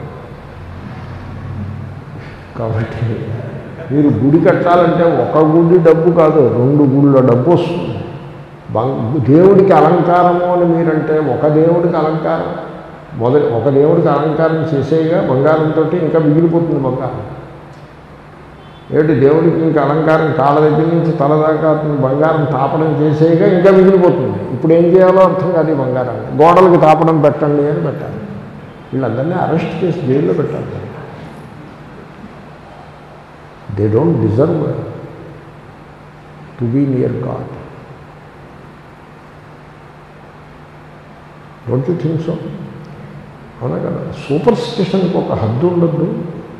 కాబట్టి మీరు గుడి కట్టాలంటే ఒక గుడి డబ్బు కాదు రెండు గుళ్ళ డబ్బు వస్తుంది బంగ్ దేవుడికి అలంకారము అని మీరంటే ఒక దేవుడికి అలంకారం మొదటి ఒక దేవుడికి అలంకారం చేసేయగా బంగారంతో ఇంకా మిగిలిపోతుంది బంగారం ఏమిటి దేవుడికి ఇంకా అలంకారం కాళ్ళ దగ్గర నుంచి తల దాకా బంగారం తాపడం చేసేయగా ఇంకా మిగిలిపోతుంది ఇప్పుడు ఏం చేయాలో అర్థం కాదు ఈ బంగారాన్ని గోడలకు తాపడం పెట్టండి అని పెట్టాలి వీళ్ళందరినీ అరెస్ట్ చేసి జైల్లో పెట్టాలి they don't deserve to be near God don't you think so అవునా కదా సూపర్ స్టిషన్కి ఒక హద్దు ఉండద్దు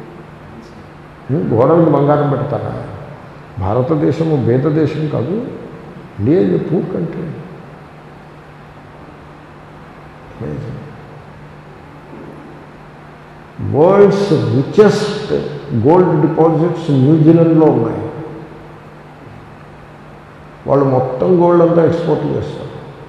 గోడలకు బంగారం పెడతారా భారతదేశము భేద దేశం కాదు లేదు poor country world's richest gold deposits న్యూజిలాండ్లో ఉన్నాయి వాళ్ళు మొత్తం గోల్డ్ అంతా ఎక్స్పోర్ట్ చేస్తారు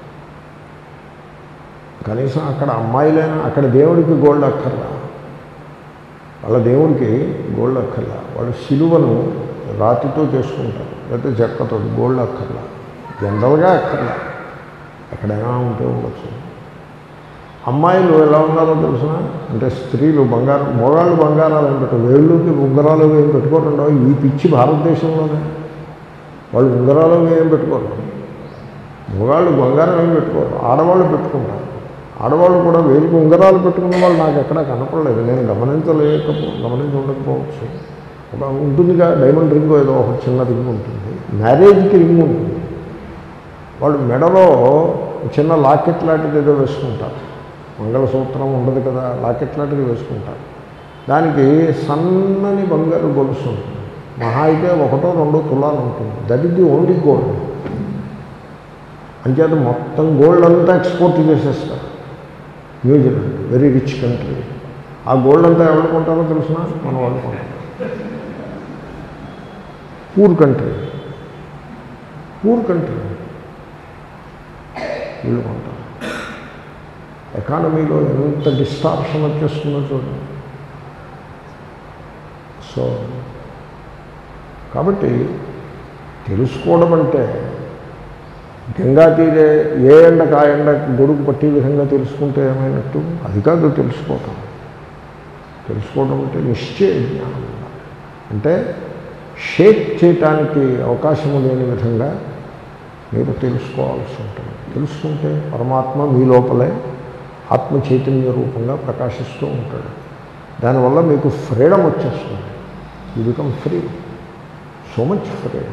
కనీసం అక్కడ అమ్మాయిలైనా అక్కడ దేవుడికి గోల్డ్ అక్కర్లా వాళ్ళ దేవుడికి గోల్డ్ అక్కర్లా వాళ్ళు సిలువను రాతితో చేసుకుంటారు లేకపోతే చెక్కతో గోల్డ్ అక్కర్లా జనరల్గా అక్కర్లా ఎక్కడైనా ఉంటే ఉండొచ్చు అమ్మాయిలు ఎలా ఉన్నారో తెలుసిన అంటే స్త్రీలు బంగారం మొగాళ్ళు బంగారాలు ఏం పెట్టు వేళ్ళుకి ఉంగరాలు ఏం పెట్టుకోకుండా ఈ పిచ్చి భారతదేశంలోనే వాళ్ళు ఉంగరాలు ఏం పెట్టుకోరు మొగాళ్ళు బంగారం ఏం పెట్టుకోరు ఆడవాళ్ళు పెట్టుకుంటారు ఆడవాళ్ళు కూడా వేలికి ఉంగరాలు పెట్టుకున్న వాళ్ళు నాకు ఎక్కడా కనపడలేదు నేను గమనించలేకపో గమనించి ఉండకపోవచ్చు ఒక ఉంటుందిగా డైమండ్ రింగ్ ఏదో ఒక చిన్న రింగ్ ఉంటుంది మ్యారేజ్కి రింగ్ ఉంటుంది వాళ్ళు మెడలో చిన్న లాకెట్ లాంటిది ఏదో వేసుకుంటారు మంగళసూత్రం ఉండదు కదా లాకెట్ లాంటిది వేసుకుంటారు దానికి సన్నని బంగారు గొలుసు ఉంటుంది మహా అయితే ఒకటో రెండో తులాలు ఉంటుంది that is the only gold అంచేత మొత్తం గోల్డ్ అంతా ఎక్స్పోర్ట్ చేసేస్తారు న్యూజిలాండ్ వెరీ రిచ్ కంట్రీ ఆ గోల్డ్ అంతా ఎవరు కొంటారో తెలిసిన మన వాళ్ళు కొంటారు పూర్ కంట్రీ పూర్ కంట్రీ వీళ్ళు కొంటారు ఎకానమీలో ఎంత డిస్టార్షన్ వచ్చేస్తుందో చూడండి సో కాబట్టి తెలుసుకోవడం అంటే గంగా తీరే ఏ ఎండకు ఆ ఎండ గొడుగు పట్టే విధంగా తెలుసుకుంటే ఏమైనట్టు అది కాదు తెలుసుకోవటం తెలుసుకోవడం అంటే నిశ్చయ జ్ఞానం అంటే షేక్ చేయటానికి అవకాశం లేని విధంగా మీరు తెలుసుకోవాల్సి ఉంటుంది తెలుసుకుంటే పరమాత్మ మీ లోపలే ఆత్మ చైతన్య రూపంగా ప్రకాశిస్తూ ఉంటాడు దానివల్ల మీకు ఫ్రీడమ్ వచ్చేస్తుంది you become free so much freedom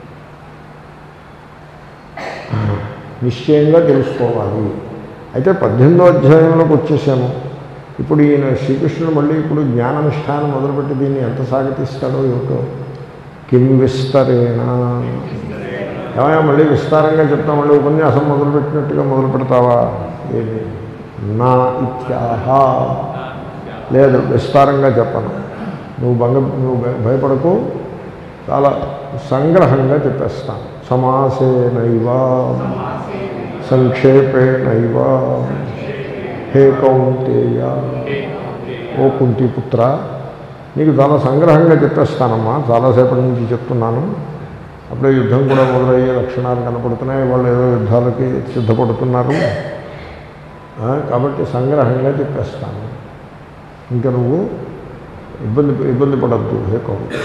నిశ్చయంగా తెలుసుకోవాలి అయితే పద్దెనిమిదో అధ్యాయంలోకి వచ్చేసాము ఇప్పుడు ఈయన శ్రీకృష్ణుడు మళ్ళీ ఇప్పుడు జ్ఞాననిష్టానం మొదలుపెట్టి దీన్ని ఎంత సాగతిస్తాడో ఏమిటో కిం విస్తరేణ ఏమయ్యా మళ్ళీ విస్తారంగా చెప్తా మళ్ళీ ఉపన్యాసం మొదలుపెట్టినట్టుగా మొదలు పెడతావా ఏమి నా ఇత్యాహ లేదు విస్తారంగా చెప్పను నువ్వు భంగ నువ్వు భయ- భయపడకు చాలా సంగ్రహంగా చెప్పేస్తాను సమాసేనైవ సంక్షేపేణైవ హే కౌంతేయ ఓ కుంతిపుత్ర నీకు చాలా సంగ్రహంగా చెప్పేస్తానమ్మా చాలాసేపటి నుంచి చెప్తున్నాను అప్పుడే యుద్ధం కూడా మొదలయ్యే లక్షణాలు కనపడుతున్నాయి వాళ్ళు ఏదో యుద్ధాలకి సిద్ధపడుతున్నారు ఆ, కాబట్టి సంగ్రహంగా చెప్పేస్తాను ఇంకా నువ్వు ఇబ్బంది ఇబ్బంది పడద్దు హే కౌంతే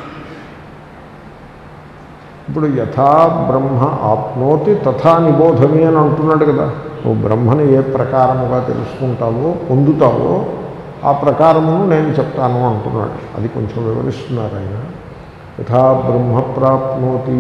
ఇప్పుడు యథా బ్రహ్మ ఆప్నోతి తథా నిబోధమి అని అంటున్నాడు కదా నువ్వు బ్రహ్మని ఏ ప్రకారముగా తెలుసుకుంటావో పొందుతావో ఆ ప్రకారమును నేను చెప్తాను అంటున్నాడు అది కొంచెం వివరిస్తున్నారు ఆయన యథా బ్రహ్మ ప్రాప్నోతి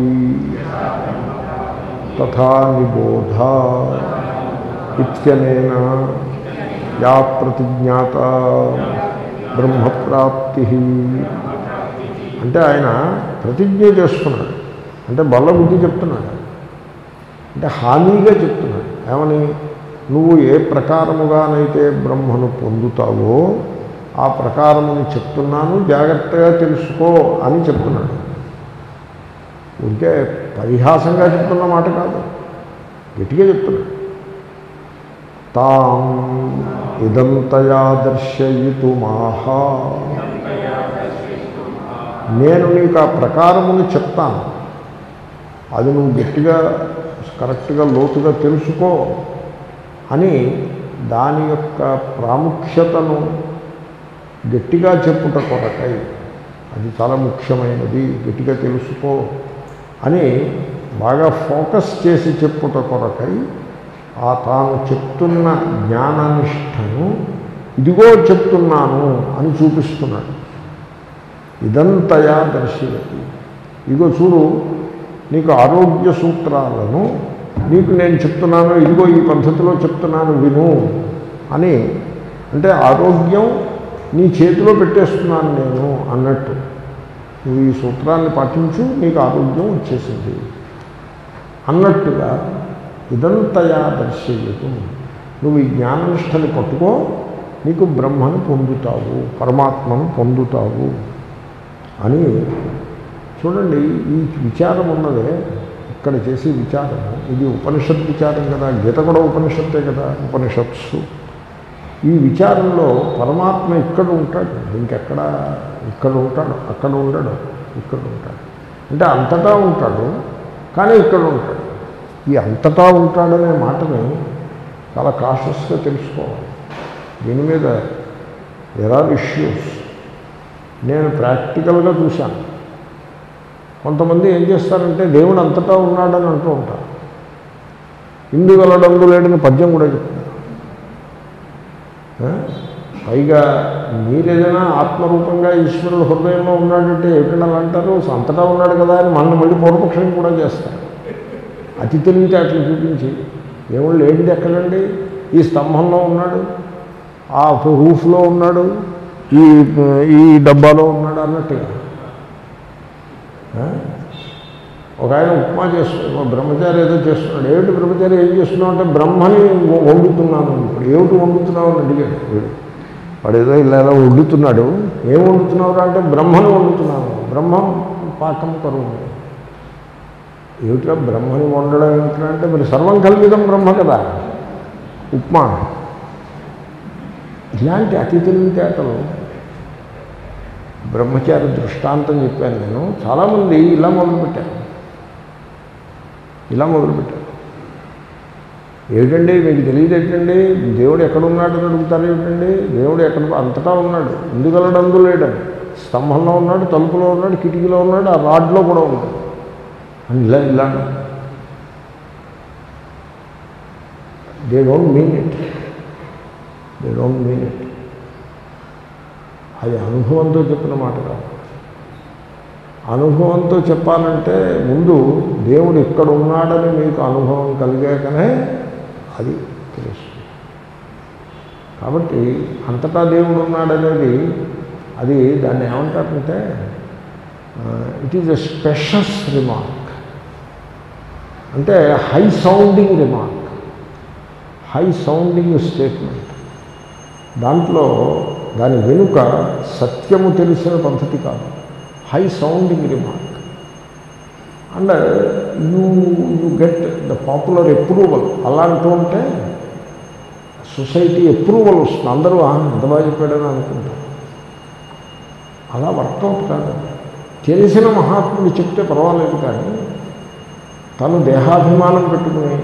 తథా నిబోధ ఇత్యనేన యా ప్రతిజ్ఞాత బ్రహ్మప్రాప్తి అంటే ఆయన ప్రతిజ్ఞ చేస్తున్నాడు అంటే బల్ల బుద్ధి చెప్తున్నాడు అంటే హామీగా చెప్తున్నాడు ఏమని నువ్వు ఏ ప్రకారముగానైతే బ్రహ్మను పొందుతావో ఆ ప్రకారముని చెప్తున్నాను జాగ్రత్తగా తెలుసుకో అని చెప్తున్నాడు ఉంటే పరిహాసంగా చెప్తున్న మాట కాదు గట్టిగా చెప్తున్నాడు తాం ఇదంతయా దర్శయితుమాహా నేను నీకు ఆ ప్రకారముని చెప్తాను అది నువ్వు గట్టిగా కరెక్ట్గా లోతుగా తెలుసుకో అని దాని యొక్క ప్రాముఖ్యతను గట్టిగా చెప్పుట కొరకై అది చాలా ముఖ్యమైనది గట్టిగా తెలుసుకో అని బాగా ఫోకస్ చేసి చెప్పుట కొరకై ఆ తాను చెప్తున్న జ్ఞాననిష్టను ఇదిగో చెప్తున్నాను అని చూపిస్తున్నాడు ఇదంతయా దర్శయతి ఇదిగో చూడు నీకు ఆరోగ్య సూత్రాలను నీకు నేను చెప్తున్నాను ఇదిగో ఈ పద్ధతిలో చెప్తున్నాను విను అని అంటే ఆరోగ్యం నీ చేతిలో పెట్టేస్తున్నాను నేను అన్నట్టు నువ్వు ఈ సూత్రాన్ని పాటించు నీకు ఆరోగ్యం వచ్చేసింది అన్నట్టుగా ఇదంతయా దర్శయతు నువ్వు ఈ జ్ఞాననిష్టని పట్టుకో నీకు బ్రహ్మను పొందుతావు పరమాత్మను పొందుతావు అని చూడండి ఈ విచారం ఉన్నదే ఇక్కడ చేసే విచారము ఇది ఉపనిషత్ విచారం కదా గీత కూడా ఉపనిషత్తే కదా ఉపనిషత్సు ఈ విచారంలో పరమాత్మ ఇక్కడ ఉంటాడు ఇంకెక్కడ ఇక్కడ ఉంటాడు అక్కడ ఉండడు ఇక్కడ ఉంటాడు అంటే అంతటా ఉంటాడు కానీ ఇక్కడ ఉంటాడు ఈ అంతటా ఉంటాడనే మాటని చాలా కాషస్గా తెలుసుకోవాలి దీని మీద దెర్ ఆర్ ఇష్యూస్ నేను ప్రాక్టికల్గా చూశాను కొంతమంది ఏం చేస్తారంటే దేవుడు అంతటా ఉన్నాడని అంటూ ఉంటారు ఇందు గలడందు లేడని పద్యం కూడా చెప్తున్నారు ఆ? పైగా మీరేదైనా ఆత్మరూపంగా ఈశ్వరుడు హృదయంలో ఉన్నాడంటే ఏమిటని అలా అంటారు అంతటా ఉన్నాడు కదా అని మన మళ్ళీ పూర్వపక్షం కూడా చేస్తారు అతి తెలివితేటలు చూపించి దేవుళ్ళు ఏంటి ఎక్కడండి ఈ స్తంభంలో ఉన్నాడు ఆ రూఫ్లో ఉన్నాడు ఈ ఈ డబ్బాలో ఉన్నాడు అన్నట్టుగా ఆ? ఒక ఆయన ఉప్మా చేస్తున్నాడు బ్రహ్మచారి ఏదో చేస్తున్నాడు ఏమిటి బ్రహ్మచారి ఏం చేస్తున్నావు అంటే బ్రహ్మని వ- వండుతున్నాను ఇప్పుడు ఏమిటి వండుతున్నావు అని అడిగాడు వీడు వాడు ఏదో ఇలా ఇలా వండుతున్నాడు ఏం వండుతున్నావు అంటే బ్రహ్మను వండుతున్నాను బ్రహ్మం పాకం కరువు ఏమిటిగా బ్రహ్మని వండడం ఏమిటంటే అంటే మరి సర్వం కల్పితం బ్రహ్మ కదా ఉప్మా ఇలాంటి అతి తెలివితేటలు బ్రహ్మచారి దృష్టాంతం చెప్పాను నేను చాలామంది ఇలా మొదలుపెట్టారు ఇలా మొదలుపెట్టారు ఏమిటండి మీకు తెలియదు ఏంటండి దేవుడు ఎక్కడున్నాడని అడుగుతారు ఏమిటండి దేవుడు ఎక్కడ అంతటా ఉన్నాడు ఎందుకలడందు లేడని స్తంభంలో ఉన్నాడు తలుపులో ఉన్నాడు కిటికీలో ఉన్నాడు ఆ రాడ్లో కూడా ఉన్నాడు అని ఇలా ఇలా they don't mean it they don't mean it అది అనుభవంతో చెప్పిన మాట కాదు అనుభవంతో చెప్పాలంటే ముందు దేవుడు ఇక్కడ ఉన్నాడని మీకు అనుభవం కలిగాకనే అది తెలుస్తుంది కాబట్టి అంతటా దేవుడు ఉన్నాడనేది అది దాన్ని ఏమంటారంటే it is a specious remark అంటే high sounding remark high sounding statement దాంట్లో దాని వెనుక సత్యము తెలిసిన పద్ధతి కాదు high sounding remark and you you get the popular approval అలా అంటూ ఉంటే సొసైటీ అప్రూవల్ వస్తుంది అందరూ "ఆ, ఎంత బాగా చెప్పాడని అనుకుంటారు అలా వర్కౌట్ కాదు తెలిసిన మహాత్ముడు చెప్తే పర్వాలేదు కానీ తను దేహాభిమానం పెట్టుకుని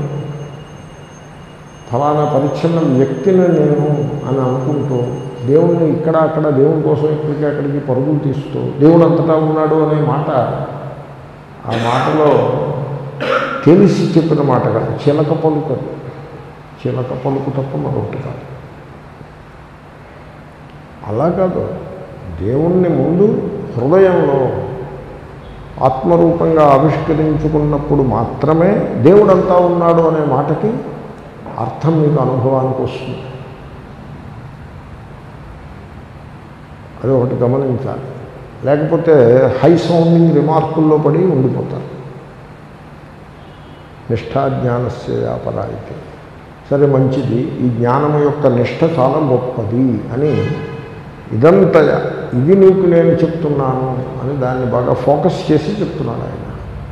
ఫలానా పరిచ్ఛిన్న వ్యక్తిని నేను అని అనుకుంటూ దేవుణ్ణి ఇక్కడ అక్కడ దేవుని కోసం ఇక్కడికి అక్కడికి పరుగులు తీస్తూ దేవుడు అంతటా ఉన్నాడు అనే మాట ఆ మాటలో తెలిసి చెప్పిన మాట కాదు చిలక పలుకు అది. చిలక పలుకు తప్ప మరొకటి కాదు అలా కాదు దేవుణ్ణి ముందు హృదయంలో ఆత్మరూపంగా ఆవిష్కరించుకున్నప్పుడు మాత్రమే దేవుడంతా ఉన్నాడు అనే మాటకి అర్థం మీకు అనుభవానికి వస్తుంది అది ఒకటి గమనించాలి లేకపోతే హై సౌండింగ్ రిమార్కుల్లో పడి ఉండిపోతారు నిష్ఠాజ్ఞానస్య వ్యాపరాయితే సరే మంచిది ఈ జ్ఞానం యొక్క నిష్ఠ చాలా గొప్పది అని ఇదంత ఇది నీకు నేను చెప్తున్నాను అని దాన్ని బాగా ఫోకస్ చేసి చెప్తున్నాడు ఆయన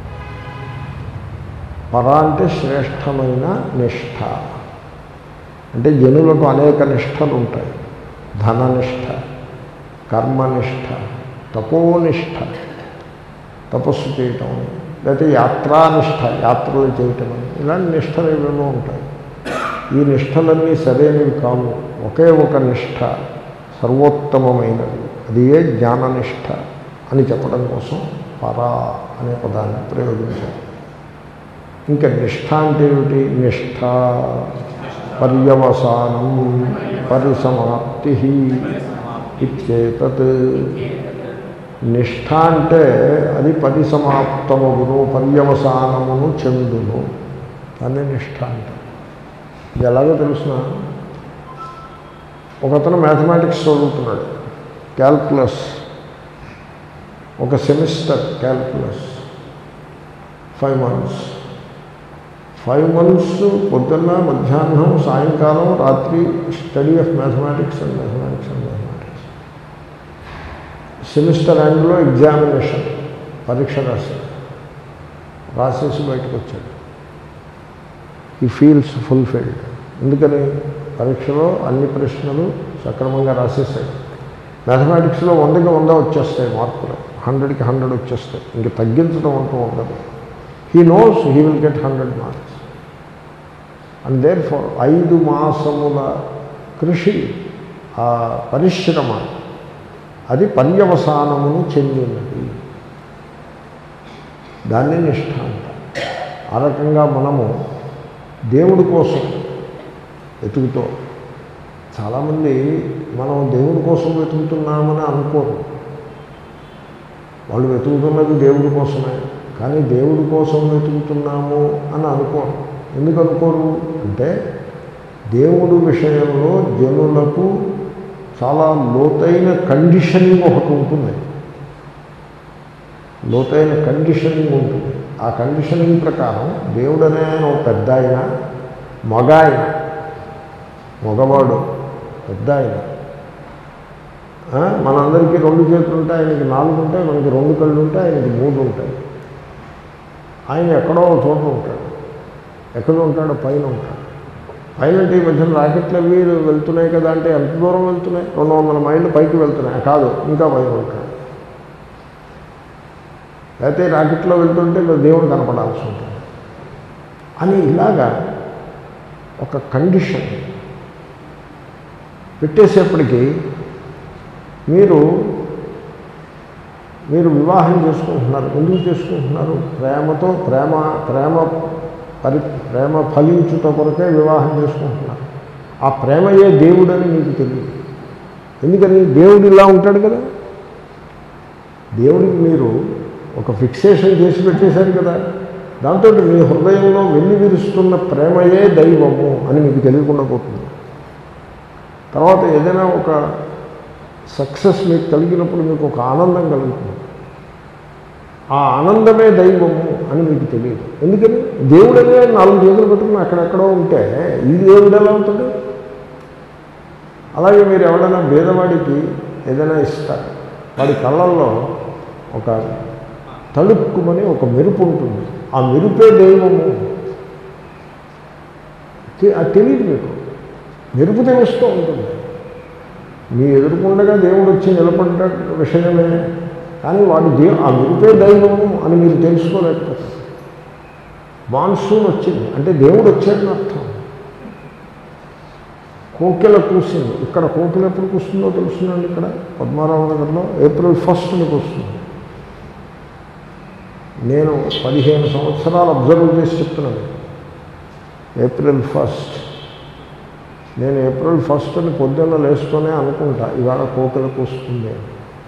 పర అంటే శ్రేష్టమైన నిష్ఠ అంటే జనులకు అనేక నిష్టలు ఉంటాయి ధననిష్ట కర్మనిష్ట తపోనిష్ట తపస్సు చేయటం లేకపోతే యాత్రానిష్ట యాత్రలు చేయటం అని ఇలాంటి నిష్టలు ఏవేమో ఉంటాయి ఈ నిష్టలన్నీ సరైనవి కావు ఒకే ఒక నిష్ట సర్వోత్తమమైనది అది ఏ జ్ఞాననిష్ట అని చెప్పడం కోసం పరా అనే పదాన్ని ప్రయోగించారు ఇంకా నిష్ఠ అంటే ఏమిటి నిష్ఠ పర్యవసానం పరిసమాప్తి ఇచ్చేతత్ నిష్ఠ అంటే అది పరిసమాప్తమగును పర్యవసానమును చెందును దాన్ని నిష్ఠ అంటే ఇది ఎలాగో తెలుసిన ఒకతను మ్యాథమెటిక్స్ చదువుతున్నాడు క్యాల్కులస్ ఒక semester calculus five months five months పొద్దున్న మధ్యాహ్నం సాయంకాలం రాత్రి study of mathematics and mathematics and mathematics semester ఎండ్లో ఎగ్జామినేషన్ పరీక్ష రాశారు రాసేసి బయటకు వచ్చాడు ఈ ఫీల్స్ ఫుల్ఫిల్డ్ ఎందుకని పరీక్షలో అన్ని ప్రశ్నలు సక్రమంగా రాసేసాడు మ్యాథమెటిక్స్లో వందకి వంద వచ్చేస్తాయి మార్కులు హండ్రెడ్కి హండ్రెడ్ వచ్చేస్తాయి ఇంక తగ్గించడం అంటూ ఉండదు he knows he will get hundred marks and therefore ఐదు మాసముల కృషి ఆ పరిశ్రమ అది పర్యవసానమును చెందినది దాన్ని నిష్ఠ అంట ఆ రకంగా మనము దేవుడి కోసం వెతుకుతూ చాలామంది మనం దేవుడి కోసం వెతుకుతున్నామని అనుకోరు వాళ్ళు వెతుకుతున్నది దేవుడి కోసమే కానీ దేవుడి కోసం వెతుకుతున్నాము అని అనుకోరు ఎందుకు అనుకోరు అంటే దేవుడు విషయంలో జనులకు చాలా లోతైన కండిషనింగ్ ఒకటి ఉంటుంది లోతైన కండిషనింగ్ ఉంటుంది ఆ కండిషనింగ్ ప్రకారం దేవుడు అనే ఆయన ఒక పెద్ద ఆయన మగ ఆయన మగవాడు పెద్ద ఆయన ఆ, మనందరికీ రెండు చేతులు ఉంటాయి ఆయనకి నాలుగు ఉంటాయి మనకి రెండు కళ్ళు ఉంటాయి ఆయనకి మూడు ఉంటాయి ఆయన ఎక్కడో ఒక చోట ఉంటాడు ఎక్కడ ఉంటాడు పైన ఉంటాడు పైన అంటే ఈ మధ్యన రాకెట్లు అవి వెళ్తున్నాయి కదా అంటే ఎంత దూరం వెళ్తున్నాయి రెండు వందల మైళ్ళు పైకి వెళ్తున్నాయి కాదు ఇంకా పైన ఉంటాడు లేకపోతే రాకెట్లో వెళ్తుంటే మరి దేవుడు కనపడాల్సి ఉంటుంది అని ఇలాగా ఒక కండిషన్ పెట్టేసేపటికి మీరు మీరు వివాహం చేసుకుంటున్నారు ఎందుకు చేసుకుంటున్నారు ప్రేమతో ప్రేమ ప్రేమ పరి ప్రేమ ఫలించుట కొరకే వివాహం చేసుకుంటున్నారు ఆ ప్రేమయే దేవుడని మీకు తెలియదు ఎందుకని దేవుడు ఇలా ఉంటాడు కదా దేవుడికి మీరు ఒక ఫిక్సేషన్ చేసి పెట్టేశారు కదా దాంతో మీ హృదయంలో వెళ్ళి విరుస్తున్న ప్రేమయే దైవము అని మీకు తెలియకుండా పోతుంది తర్వాత ఏదైనా ఒక సక్సెస్ మీకు కలిగినప్పుడు మీకు ఒక ఆనందం కలుగుతుంది ఆ ఆనందమే దైవము అని మీకు తెలియదు ఎందుకని దేవుడనే నాలుగు చేతులు పెట్టుకుని అక్కడెక్కడో ఉంటే ఈ దేవుడు ఎలా అవుతాడు అలాగే మీరు ఎవరైనా పేదవాడికి ఏదైనా ఇస్తారు వాడి కళ్ళల్లో ఒక తలుక్కుమని ఒక మెరుపు ఉంటుంది ఆ మెరుపే దైవము తె- అది తెలియదు మీకు మెరుపు తెలుస్తూ ఉంటుంది మీ ఎదుర్కొండగా దేవుడు వచ్చి నిలబడ్డ విషయమే కానీ వాడు దేవు ఆ మెరుపే దైవము అని మీరు తెలుసుకోలేకపోతారు మాన్సూన్ వచ్చింది అంటే దేవుడు వచ్చాడని అర్థం కోకిల కూసింది ఇక్కడ కోకిల ఎప్పుడు కూస్తుందో తెలుస్తుందండి ఇక్కడ పద్మారావు నగర్లో ఏప్రిల్ ఫస్ట్ని కూస్తుంది నేను పదిహేను సంవత్సరాలు అబ్జర్వ్ చేసి చెప్తున్నాను ఏప్రిల్ ఫస్ట్ నేను ఏప్రిల్ ఫస్ట్ అని పొద్దున్న లేస్తూనే అనుకుంటా ఇవాళ కోకిల కూస్తుంది అని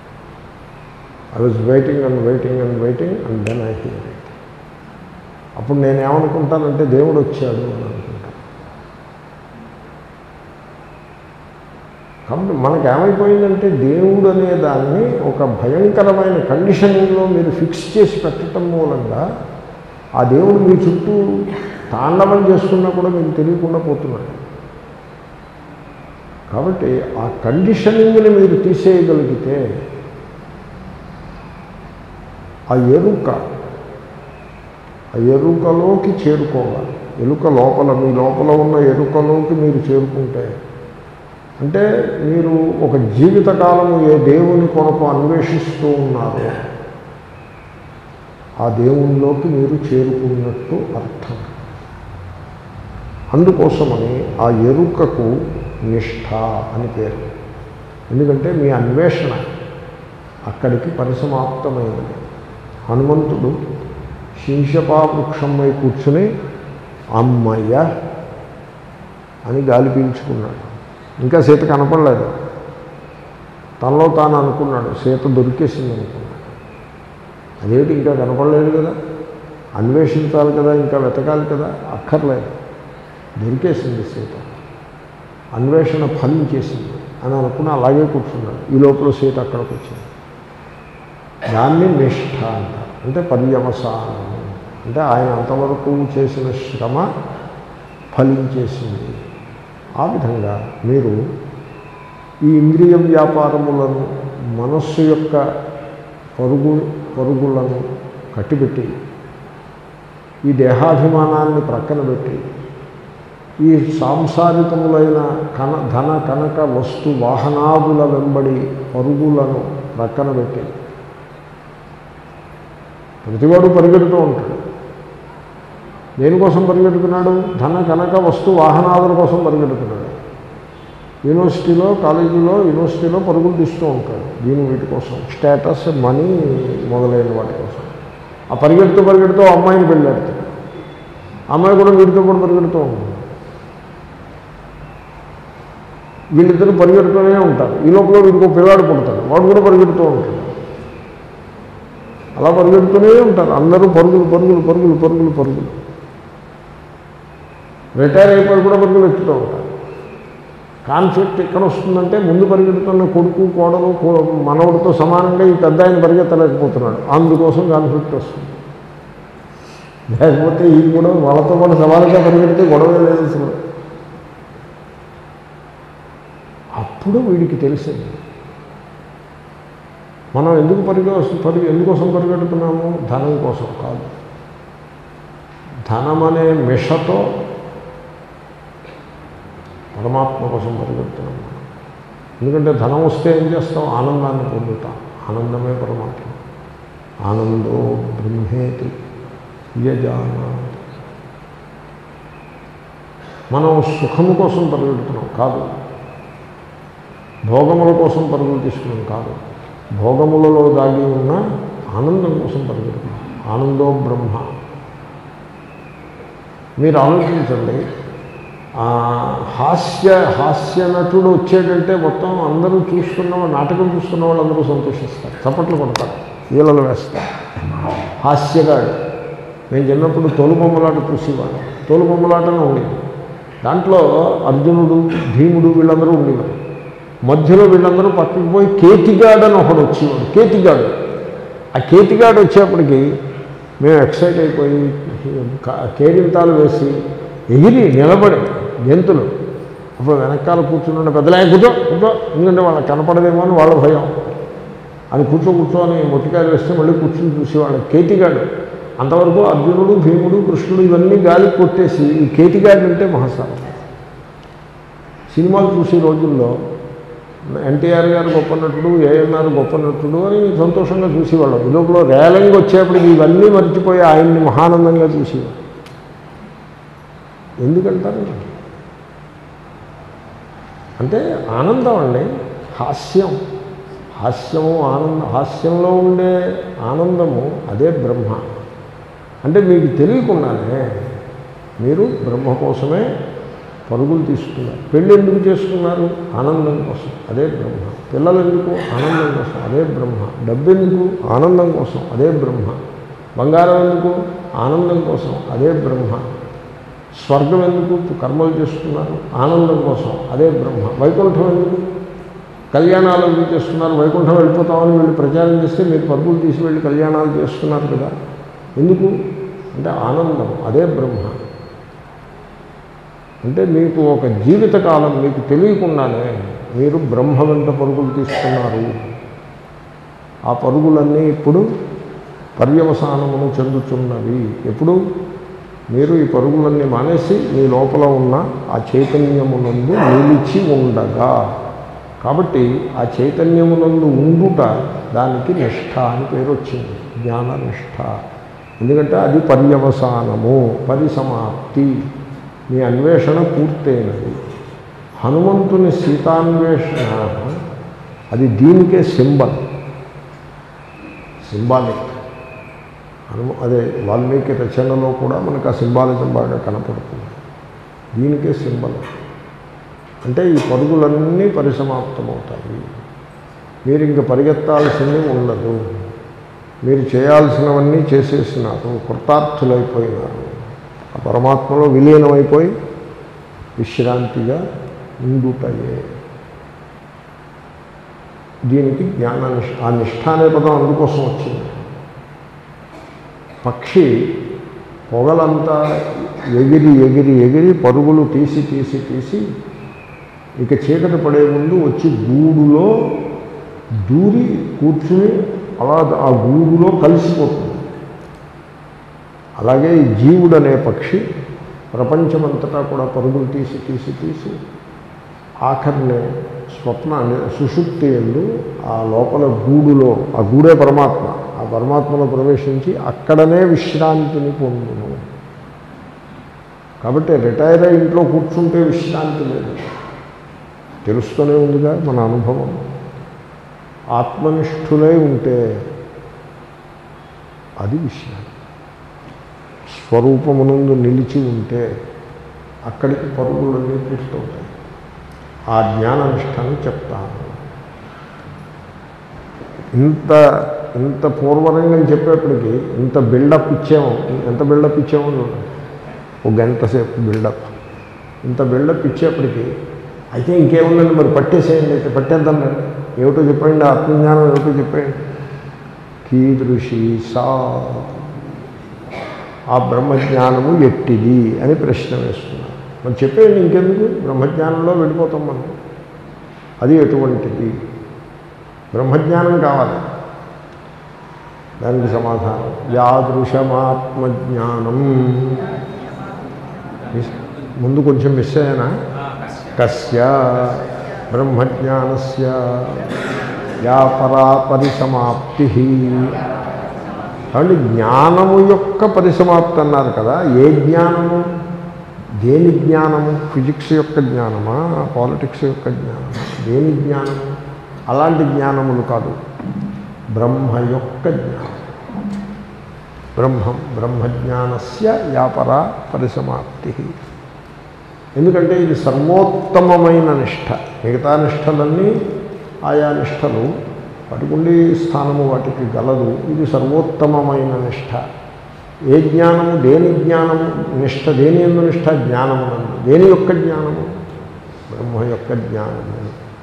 I was waiting and waiting and waiting and then I hear it అప్పుడు నేను ఏమనుకుంటానంటే దేవుడు వచ్చాడు అని అనుకుంటాను కాబట్టి మనకు ఏమైపోయిందంటే దేవుడు అనే దాన్ని ఒక భయంకరమైన కండిషనింగ్లో మీరు ఫిక్స్ చేసి పెట్టడం మూలంగా ఆ దేవుడు మీ చుట్టూ తాండవం చేస్తున్నా కూడా మీకు తెలియకుండా పోతున్నాడు కాబట్టి ఆ కండిషనింగ్ని మీరు తీసేయగలిగితే ఆ ఎరుక ఆ ఎరుకలోకి చేరుకోవాలి ఎరుక లోపల మీ లోపల ఉన్న ఎరుకలోకి మీరు చేరుకుంటే అంటే మీరు ఒక జీవితకాలము ఏ దేవుని కొరకు అన్వేషిస్తూ ఉన్నారో ఆ దేవునిలోకి మీరు చేరుకున్నట్టు అర్థం అందుకోసమని ఆ ఎరుకకు నిష్ఠ అని పేరు ఎందుకంటే మీ అన్వేషణ అక్కడికి పరిసమాప్తమైనది హనుమంతుడు శీర్షపా వృక్షంపై కూర్చుని అమ్మయ్య అని గాలి పీల్చుకున్నాడు ఇంకా సీత కనపడలేదు తనలో తాను అనుకున్నాడు సీత దొరికేసింది అనుకున్నాడు అదేమిటి ఇంకా కనపడలేదు కదా అన్వేషించాలి కదా ఇంకా వెతకాలి కదా అక్కర్లేదు దొరికేసింది సీత అన్వేషణ ఫలించేసింది అని అనుకుని అలాగే కూర్చున్నాడు ఈ లోపల సీత అక్కడికి వచ్చింది దాన్ని నిష్ఠ అంటారు అంటే పర్యవసానము అంటే ఆయన అంతవరకు చేసిన శ్రమ ఫలించేసింది ఆ విధంగా మీరు ఈ ఇంద్రియ వ్యాపారములను మనస్సు యొక్క పరుగు పరుగులను కట్టిపెట్టి ఈ దేహాభిమానాన్ని ప్రక్కన పెట్టి ఈ సాంసారికములైన కన ధన కనక వస్తు వాహనాదుల వెంబడి పరుగులను ప్రక్కన పెట్టి ప్రతివాడు పరిగెడుతూ ఉంటాడు దేనికోసం పరిగెడుతున్నాడు ధన కనక వస్తు వాహనాదుల కోసం పరిగెడుతున్నాడు యూనివర్సిటీలో కాలేజీలో యూనివర్సిటీలో పరుగులు తీస్తూ ఉంటాడు దీని వీటి కోసం స్టేటస్ మనీ మొదలైన వాటి కోసం ఆ పరిగెడుతూ పరిగెడుతూ ఆ అమ్మాయిని పెళ్ళాడుతాడు అమ్మాయి కూడా వీడితో కూడా పరిగెడుతూ ఉంటుంది వీళ్ళిద్దరు పరిగెడుతూనే ఉంటారు ఈ లోపల వీడికి ఒక పిల్లాడు పుడతాడు వాడు కూడా పరిగెడుతూ ఉంటాడు అలా పరిగెడుతూనే ఉంటారు అందరూ పరుగులు పరుగులు పరుగులు పరుగులు పరుగులు రిటైర్ అయిపోయి కూడా పరుగులు ఎక్కుతూ ఉంటారు కాన్ఫ్లిక్ట్ ఎక్కడ వస్తుందంటే ముందు పరిగెడుతున్న కొడుకు కోడలు కో- మనవడితో సమానంగా ఈ పెద్ద ఆయన పరిగెత్తలేకపోతున్నాడు అందుకోసం కాన్ఫ్లిక్ట్ వస్తుంది లేకపోతే ఈ కూడా వాళ్ళతో పాటు సవాలుగా పరిగెడితే గొడవ లేదు అసలు అప్పుడు వీడికి తెలిసింది మనం ఎందుకు పరిగె పరిగె ఎందుకోసం పరిగెడుతున్నాము ధనం కోసం కాదు ధనం అనే మిషతో పరమాత్మ కోసం పరిగెడుతున్నాం మనం ఎందుకంటే ధనం వస్తే ఏం చేస్తాం ఆనందాన్ని పొందుతాం ఆనందమే పరమాత్మ ఆనందో బ్రహ్మేతి యజాన మనం సుఖము కోసం పరిగెడుతున్నాం కాదు భోగముల కోసం పరుగులు తీసుకున్నాం కాదు భోగములలో దాగి ఉన్న ఆనందం కోసం పరిగెడుతున్నాం ఆనందో బ్రహ్మ మీరు ఆలోచించండి ఆ, హాస్య హాస్య నటుడు వచ్చాడంటే మొత్తం అందరూ చూస్తున్న వాళ్ళు నాటకం చూస్తున్న వాళ్ళు అందరూ సంతోషిస్తారు చప్పట్లు కొడతారు ఈలలు వేస్తారు హాస్యగాడు నేను చిన్నప్పుడు తోలు బొమ్మలాట చూసేవాడు తోలు బొమ్మలాటనే ఉండేది దాంట్లో అర్జునుడు భీముడు వీళ్ళందరూ ఉండేవారు మధ్యలో వీళ్ళందరూ పక్కకి పోయి కేతిగాడు అని ఒకడు వచ్చేవాడు కేతిగాడు ఆ కేతిగాడు వచ్చేప్పటికి మేము ఎక్సైట్ అయిపోయి క- కేరింతాలు వేసి ఎగిరి నిలబడి గెంతులు అప్పుడు వెనకాల కూర్చున్న పెద్దలే కూర్చో కూర్చో ఎందుకంటే వాళ్ళకి కనపడదేమో అని వాళ్ళ భయం అని కూర్చో కూర్చొని మొట్టికాయలు వేస్తే మళ్ళీ కూర్చుని చూసేవాళ్ళు కేతిగాడు అంతవరకు అర్జునుడు భీముడు కృష్ణుడు ఇవన్నీ గాలి కొట్టేసి ఈ కేతిగాడు అంటే మహాసారం సినిమాలు చూసే రోజుల్లో ఎన్టీఆర్ గారు గొప్ప నటుడు ఏఎన్ఆర్ గొప్ప నటుడు అని సంతోషంగా చూసేవాళ్ళం ఈ లోపల రేలంగి వచ్చేప్పటికి ఇవన్నీ మర్చిపోయి ఆయన్ని మహానందంగా చూసేవాడు ఎందుకంటారు అంటే ఆనందం అండి హాస్యం హాస్యము ఆనందం హాస్యంలో ఉండే ఆనందము అదే బ్రహ్మ అంటే మీకు తెలియకుండానే మీరు బ్రహ్మ కోసమే పరుగులు తీసుకున్నారు పెళ్ళి ఎందుకు చేసుకున్నారు ఆనందం కోసం అదే బ్రహ్మ పిల్లలు ఎందుకు ఆనందం కోసం అదే బ్రహ్మ డబ్బు ఎందుకు ఆనందం కోసం అదే బ్రహ్మ బంగారం ఎందుకు ఆనందం కోసం అదే బ్రహ్మ స్వర్గం ఎందుకు కర్మలు చేస్తున్నారు ఆనందం కోసం అదే బ్రహ్మ వైకుంఠం ఎందుకు కళ్యాణాలు ఎందుకు చేస్తున్నారు వైకుంఠం వెళ్ళిపోతామని వీళ్ళు ప్రచారం చేస్తే మీరు పరుగులు తీసి వెళ్ళి కళ్యాణాలు చేస్తున్నారు కదా ఎందుకు అంటే ఆనందం అదే బ్రహ్మ అంటే మీకు ఒక జీవితకాలం మీకు తెలియకుండానే మీరు బ్రహ్మ వెంట పరుగులు తీసుకున్నారు ఆ పరుగులన్నీ ఇప్పుడు పర్యవసానమును చెందుతున్నవి ఎప్పుడు మీరు ఈ పరుగులన్నీ మానేసి మీ లోపల ఉన్న ఆ చైతన్యమునందు నిలిచి ఉండగా కాబట్టి ఆ చైతన్యమునందు ఉండుట దానికి నిష్ఠ అని పేరు వచ్చింది జ్ఞాన నిష్ఠ ఎందుకంటే అది పర్యవసానము పరిసమాప్తి మీ అన్వేషణ పూర్తయినది హనుమంతుని సీతాన్వేషణ అది దీనికే సింబల్ సింబాలిక్ హనుమ అదే వాల్మీకి రచనలో కూడా మనకు ఆ సింబాలిజం బాగా కనపడుతుంది దీనికే సింబల్ అంటే ఈ పరుగులన్నీ పరిసమాప్తమవుతాయి మీరు ఇంక పరిగెత్తాల్సింది ఉండదు మీరు చేయాల్సినవన్నీ చేసేసినారు కృతార్థులైపోయినారు ఆ పరమాత్మలో విలీనమైపోయి విశ్రాంతిగా ఉండుటయే దీనికి జ్ఞాన నిష్ఠ ఆ నిష్ఠ అనే పదం అందుకోసం వచ్చింది పక్షి పొగలంతా ఎగిరి ఎగిరి ఎగిరి పరుగులు తీసి తీసి తీసి ఇక చీకటి పడే ముందు వచ్చి గూడులో దూరి కూర్చుని అలా ఆ గూడులో కలిసిపోతుంది అలాగే ఈ జీవుడు అనే పక్షి ప్రపంచమంతటా కూడా పరుగులు తీసి తీసి తీసి ఆఖరిని స్వప్న సుషుప్తి ఎందు ఆ లోపల గూడులో ఆ గూడే పరమాత్మ ఆ పరమాత్మలో ప్రవేశించి అక్కడనే విశ్రాంతిని పొందును కాబట్టి రిటైర్ అయి ఇంట్లో కూర్చుంటే విశ్రాంతి లేదు తెలుస్తూనే ఉందిగా మన అనుభవం ఆత్మనిష్ఠులై ఉంటే అది విశ్రాంతి స్వరూపమునందు నిలిచి ఉంటే అక్కడికి పరుగులన్నీ పూర్తవుతాయి ఆ జ్ఞాననిష్టని చెప్తాను ఇంత ఇంత పూర్వరంగం చెప్పేప్పటికి ఇంత బిల్డప్ ఇచ్చాము ఎంత బిల్డప్ ఇచ్చామో చూడండి ఒక గంట సేపు బిల్డప్ ఇంత బిల్డప్ ఇచ్చేప్పటికి అయితే ఇంకేముందండి మరి పట్టేసేయండి అయితే పట్టేద్దాం రండి ఏమిటో చెప్పండి ఆత్మజ్ఞానం ఏమిటో చెప్పండి కీదృషి సా ఆ బ్రహ్మజ్ఞానము ఎట్టిది అని ప్రశ్న వేస్తున్నారు మరి చెప్పేయండి ఇంకెందుకు బ్రహ్మజ్ఞానంలో వెళ్ళిపోతాం మనం అది ఎటువంటిది బ్రహ్మజ్ఞానం కావాలి దానికి సమాధానం యాదృశమాత్మజ్ఞానం మిస్- ముందు కొంచెం మిస్ అయ్యానా కస్య బ్రహ్మజ్ఞానస్య యా పరా పరిసమాప్తి కాబట్టి జ్ఞానము యొక్క పరిసమాప్తి అన్నారు కదా ఏ జ్ఞానము దేని జ్ఞానము ఫిజిక్స్ యొక్క జ్ఞానమా పాలిటిక్స్ యొక్క జ్ఞానమా దేని జ్ఞానము అలాంటి జ్ఞానములు కాదు బ్రహ్మ యొక్క జ్ఞానం బ్రహ్మం బ్రహ్మజ్ఞానస్య యాపరా పరిసమాప్తి ఎందుకంటే ఇది సర్వోత్తమమైన నిష్ట మిగతా నిష్టలన్నీ ఆయా నిష్టలు వాటికి ఉండి స్థానము వాటికి గలదు ఇది సర్వోత్తమమైన నిష్ట ఏ జ్ఞానము దేని జ్ఞానము నిష్ట దేని ఎందు నిష్ట జ్ఞానమునందు దేని యొక్క జ్ఞానము బ్రహ్మ యొక్క జ్ఞానము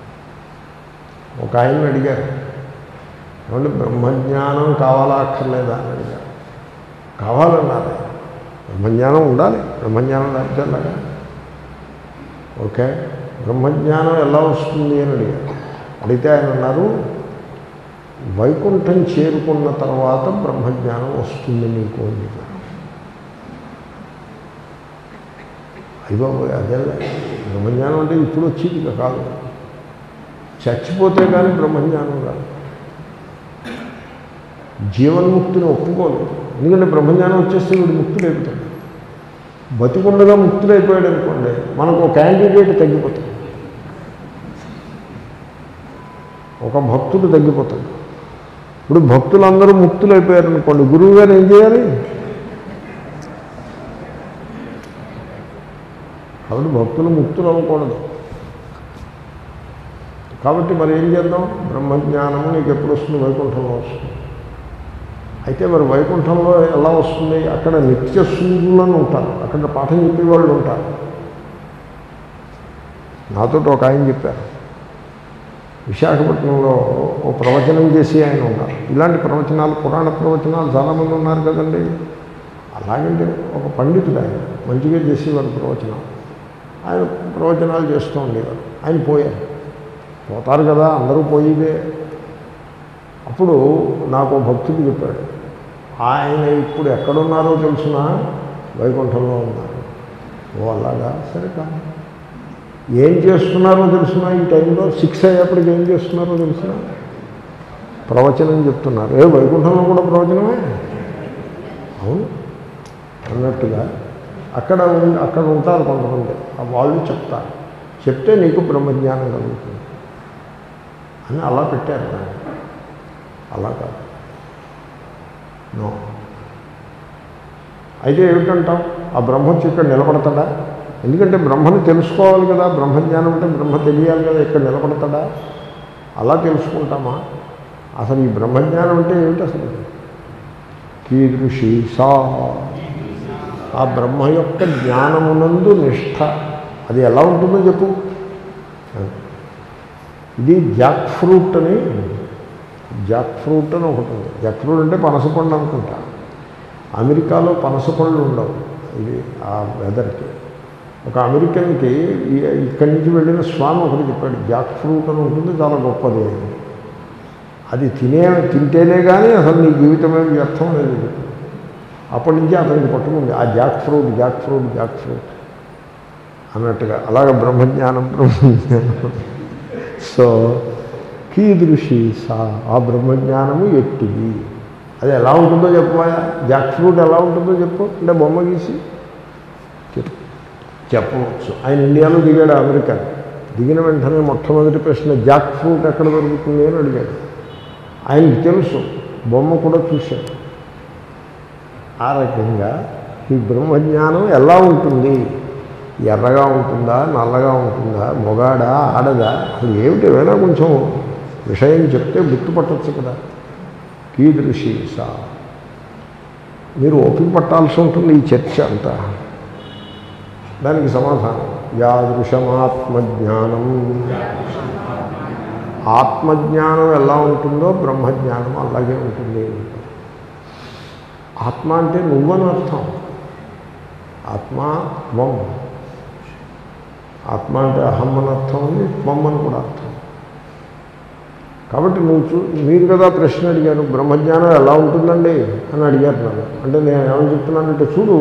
ఒక ఆయన అడిగారు ఏమంటే బ్రహ్మజ్ఞానం కావాలా అక్కర్లేదా అని అడిగారు కావాలన్నారు ఆయన. బ్రహ్మజ్ఞానం ఉండాలి బ్రహ్మజ్ఞానం లేకపోతే ఎలాగా ఓకే బ్రహ్మజ్ఞానం ఎలా వస్తుంది అని అడిగారు అడిగితే ఆయన అన్నారు వైకుంఠం చేరుకున్న తర్వాత బ్రహ్మజ్ఞానం వస్తుంది నీకు అని చెప్పారు అయ్యో అదే బ్రహ్మజ్ఞానం అంటే ఇప్పుడు వచ్చేది ఇక కాదు చచ్చిపోతే కానీ బ్రహ్మజ్ఞానం కాదు జీవన్ముక్తిని ఒప్పుకోలేదు ఎందుకంటే బ్రహ్మజ్ఞానం వచ్చేస్తే వీడు ముక్తులు అయిపోతాడు బతికుండగా ముక్తులైపోయాడు అనుకోండి మనకు ఒక క్యాండిడేట్ తగ్గిపోతాడు ఒక భక్తుడు తగ్గిపోతాడు ఇప్పుడు భక్తులందరూ ముక్తులైపోయారు అనుకోండి గురువు గారు ఏం చేయాలి కాబట్టి భక్తులు ముక్తులు అవ్వకూడదు కాబట్టి మరి ఏం చేద్దాం బ్రహ్మజ్ఞానము నీకు ఎప్పుడు వస్తుంది వైకుంఠంలో వస్తుంది అయితే మరి వైకుంఠంలో ఎలా వస్తుంది అక్కడ నిత్య సూర్యులను ఉంటారు అక్కడ పాఠం చెప్పేవాళ్ళు ఉంటారు నాతో ఒక ఆయన చెప్పారు విశాఖపట్నంలో ఓ ప్రవచనం చేసి ఆయన ఉన్నారు ఇలాంటి ప్రవచనాలు పురాణ ప్రవచనాలు చాలామంది ఉన్నారు కదండి అలాగంటే ఒక పండితుడు ఆయన మంచిగా చేసేవారు ప్రవచనం ఆయన ప్రవచనాలు చేస్తూ ఉండేవారు ఆయన పోయారు పోతారు కదా అందరూ పోయిదే అప్పుడు నాకు ఓ భక్తుడు చెప్పాడు ఆయన ఇప్పుడు ఎక్కడున్నారో తెలుసిన వైకుంఠంలో ఉన్నారు ఓ అలాగా సరే కానీ ఏం చేస్తున్నారో తెలుసిన ఈ టైంలో సిక్స్ అయ్యేప్పటికి ఏం చేస్తున్నారో తెలుసిన ప్రవచనం చెప్తున్నారు ఏ వైకుంఠంలో కూడా ప్రవచనమే అవును అన్నట్టుగా అక్కడ ఉం- అక్కడ ఉంటారు కొంతమంది ఆ వాళ్ళు చెప్తారు చెప్తే నీకు బ్రహ్మజ్ఞానం కలుగుతుంది అని అలా పెట్టారు దాన్ని అలా కాదు నో అయితే ఏమిటంటాం ఆ బ్రహ్మ వచ్చి ఇక్కడ నిలబడతాడా ఎందుకంటే బ్రహ్మను తెలుసుకోవాలి కదా బ్రహ్మజ్ఞానం అంటే బ్రహ్మ తెలియాలి కదా ఇక్కడ నిలబడతాడా అలా తెలుసుకుంటామా అసలు ఈ బ్రహ్మజ్ఞానం అంటే ఏమిటి అసలు కీదృషి సా ఆ బ్రహ్మ యొక్క జ్ఞానమునందు నిష్ఠ అది ఎలా ఉంటుందో చెప్పు ఇది జాక్ ఫ్రూట్ అని జాక్ ఫ్రూట్ అని ఒకటి ఉంది జాక్ ఫ్రూట్ అంటే పనసపండు అనుకుంటా అమెరికాలో పనసపళ్ళు ఉండవు ఇది ఆ వెదర్కి ఒక అమెరికన్కి ఈ- ఇక్కడి నుంచి వెళ్ళిన స్వామి ఒకటి చెప్పాడు జాక్ ఫ్రూట్ అని ఉంటుంది చాలా గొప్పది అని. అది తినే తింటేనే కానీ అసలు నీ జీవితమే వ్యర్థం లేదు అప్పటి నుంచి అతనికి పట్టుకుంది ఆ jackfruit jackfruit jackfruit అన్నట్టుగా అలాగే బ్రహ్మజ్ఞానం బ్రహ్మజ్ఞానం సో కీదృషి సా ఆ బ్రహ్మజ్ఞానము ఎట్టిది అది ఎలా ఉంటుందో చెప్పబోయా జాక్ ఫ్రూట్ ఎలా ఉంటుందో చెప్పు అంటే బొమ్మ గీసి చెప్పు చెప్పవచ్చు ఆయన ఇండియాలో దిగాడు అమెరికా దిగిన వెంటనే మొట్టమొదటి ప్రశ్న జాక్ ఫ్రూట్ ఎక్కడ దొరుకుతుంది అని అడిగాడు ఆయనకి తెలుసు బొమ్మ కూడా చూశాడు ఆ రకంగా ఈ బ్రహ్మజ్ఞానం ఎలా ఉంటుంది ఎర్రగా ఉంటుందా నల్లగా ఉంటుందా మొగాడా ఆడదా అది ఏమిటి ఏమైనా కొంచెం విషయం చెప్తే గుర్తుపట్టచ్చు కదా కీదృశి సా మీరు ఓపిక పట్టాల్సి ఉంటుంది ఈ చర్చ అంతా దానికి సమాధానం యాదృశమాత్మజ్ఞానం ఆత్మజ్ఞానం ఎలా ఉంటుందో బ్రహ్మజ్ఞానం అలాగే ఉంటుంది ఆత్మ అంటే నువ్వని అర్థం ఆత్మ త్వం ఆత్మ అంటే అహం అని అర్థం ఉంది త్వం అని కూడా అర్థం కాబట్టి నువ్వు చూ మీరు కదా ప్రశ్న అడిగారు బ్రహ్మజ్ఞానం ఎలా ఉంటుందండి అని అడిగారు నన్ను అంటే నేను ఏమని చెప్తున్నానంటే చూడు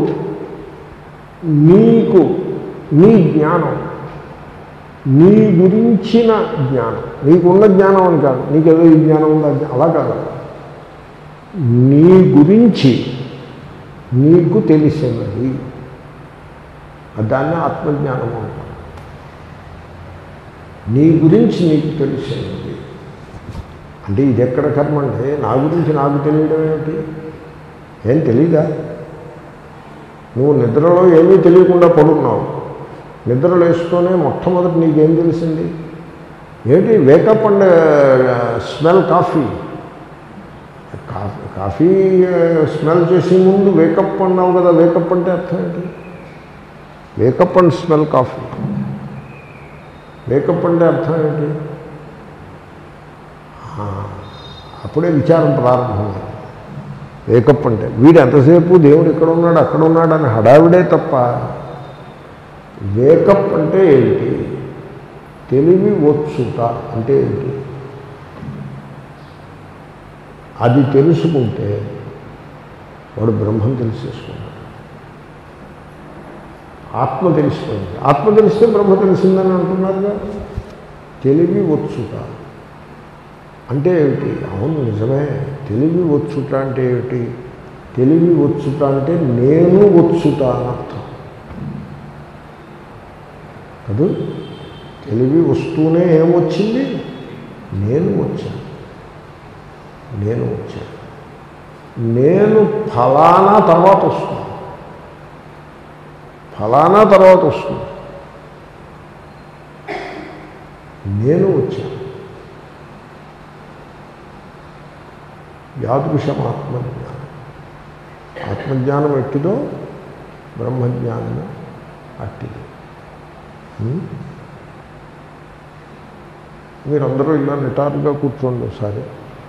నీకు నీ జ్ఞానం నీ గురించిన జ్ఞానం నీకున్న జ్ఞానం అని కాదు నీకేదో ఈ జ్ఞానం ఉందా అలా కాదు నీ గురించి నీకు తెలిసినది దాన్ని ఆత్మజ్ఞానం అంటారు నీ గురించి నీకు తెలిసినది అంటే ఇది ఎక్కడ కర్మ అంటే నా గురించి నాకు తెలియడం ఏమిటి ఏం తెలీదా నువ్వు నిద్రలో ఏమీ తెలియకుండా పడుకున్నావు నిద్ర లేస్తూనే మొట్టమొదటి నీకేం తెలిసింది ఏంటి wake up and smell coffee coffee coffee smell చేసే ముందు వేకప్ అన్నావు కదా వేకప్ అంటే అర్థం ఏంటి wake up and smell coffee wake up అంటే అర్థం ఏంటి ఆ, అప్పుడే విచారం ప్రారంభమైంది వేకప్ అంటే వీడు ఎంతసేపు దేవుడు ఇక్కడ ఉన్నాడు అక్కడ ఉన్నాడు అని హడావిడే తప్ప వేకప్ అంటే ఏంటి తెలివి వచ్చుట అంటే ఏంటి అది తెలుసుకుంటే వాడు బ్రహ్మం తెలిసేసుకుంటాడు ఆత్మ తెలిసిపోయింది ఆత్మ తెలిస్తే బ్రహ్మ తెలిసిందని అంటున్నారుగా తెలివి వచ్చుట అంటే ఏమిటి అవును నిజమే తెలివి వచ్చుట అంటే ఏమిటి తెలివి వచ్చుట అంటే నేను వచ్చుట అని అర్థం కాదు తెలివి వస్తూనే ఏమొచ్చింది నేను వచ్చాను నేను వచ్చాను నేను ఫలానా తర్వాత వస్తుంది ఫలానా తర్వాత వస్తుంది నేను వచ్చాను యాదృశం ఆత్మజ్ఞానం ఆత్మజ్ఞానం ఎట్టిదో బ్రహ్మజ్ఞానము అట్టిది ఉం? మీరందరూ ఇలా నిటారుగా కూర్చోండి ఒకసారి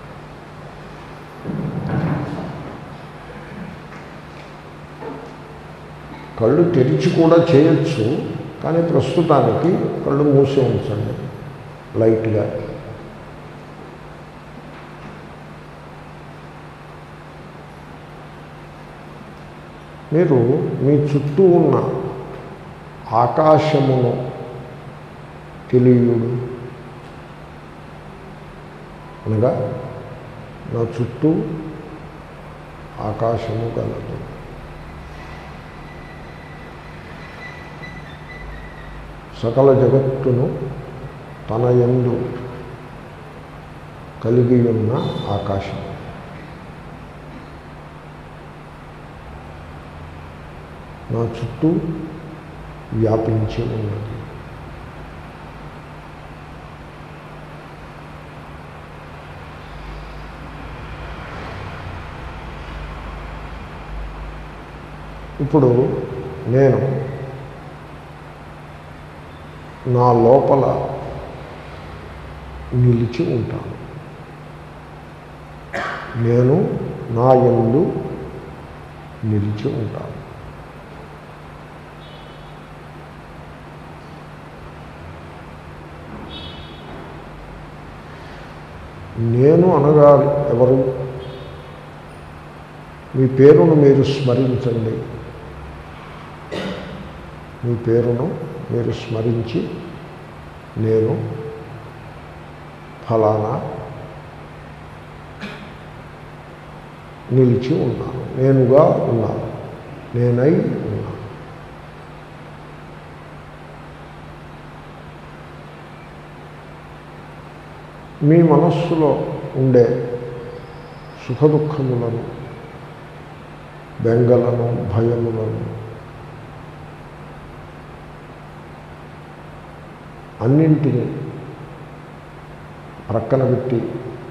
కళ్ళు తెరిచి కూడా చేయొచ్చు కానీ ప్రస్తుతానికి కళ్ళు మూసి ఉంచండి లైట్గా మీరు మీ చుట్టూ ఉన్న ఆకాశమును తెలియుడు అనగా నా చుట్టూ ఆకాశము కలదు సకల జగత్తును తన యందు కలిగి ఉన్న ఆకాశం నా చుట్టూ వ్యాపించి ఉన్నది ఇప్పుడు నేను నా లోపల నిలిచి ఉంటాను నేను నా యందు నిలిచి ఉంటాను నేను అనగా ఎవరు మీ పేరును మీరు స్మరించండి మీ పేరును మీరు స్మరించి నేను ఫలానా నిలిచి ఉన్నాను నేనుగా ఉన్నాను నేనై ఉన్నాను మీ మనస్సులో ఉండే సుఖదుఖములను బెంగలను భయములను అన్నింటినీ ప్రక్కన పెట్టి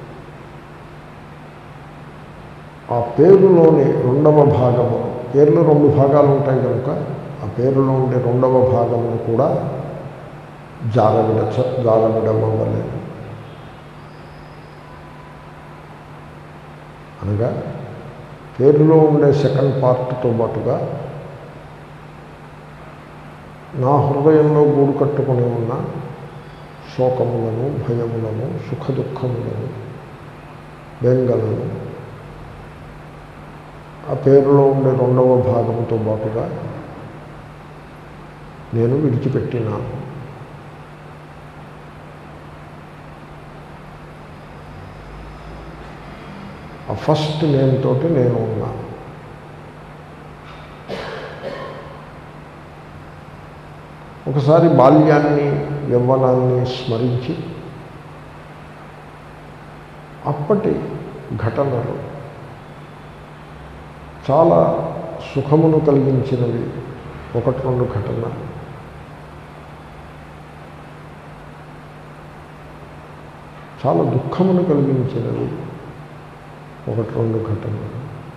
ఆ పేరులోని రెండవ భాగము పేరులో రెండు భాగాలు ఉంటాయి కనుక ఆ పేరులో ఉండే రెండవ భాగమును కూడా జారవిడ జారవిడమ వలె అనగా పేరులో ఉండే సెకండ్ పార్ట్తో పాటుగా నా హృదయంలో గూడు కట్టుకుని ఉన్న శోకములను భయములను సుఖ దుఃఖములను బెంగలను ఆ పేరులో ఉండే రెండవ భాగంతో పాటుగా నేను విడిచిపెట్టినాను ఆ ఫస్ట్ నేమ్తోటి నేను ఉన్నాను ఒకసారి బాల్యాన్ని యవ్వనాన్ని స్మరించి అప్పటి ఘటనలు చాలా సుఖమును కలిగించినవి ఒకటి రెండు ఘటనలు చాలా దుఃఖమును కలిగించినవి ఒకటి రెండు ఘటనలు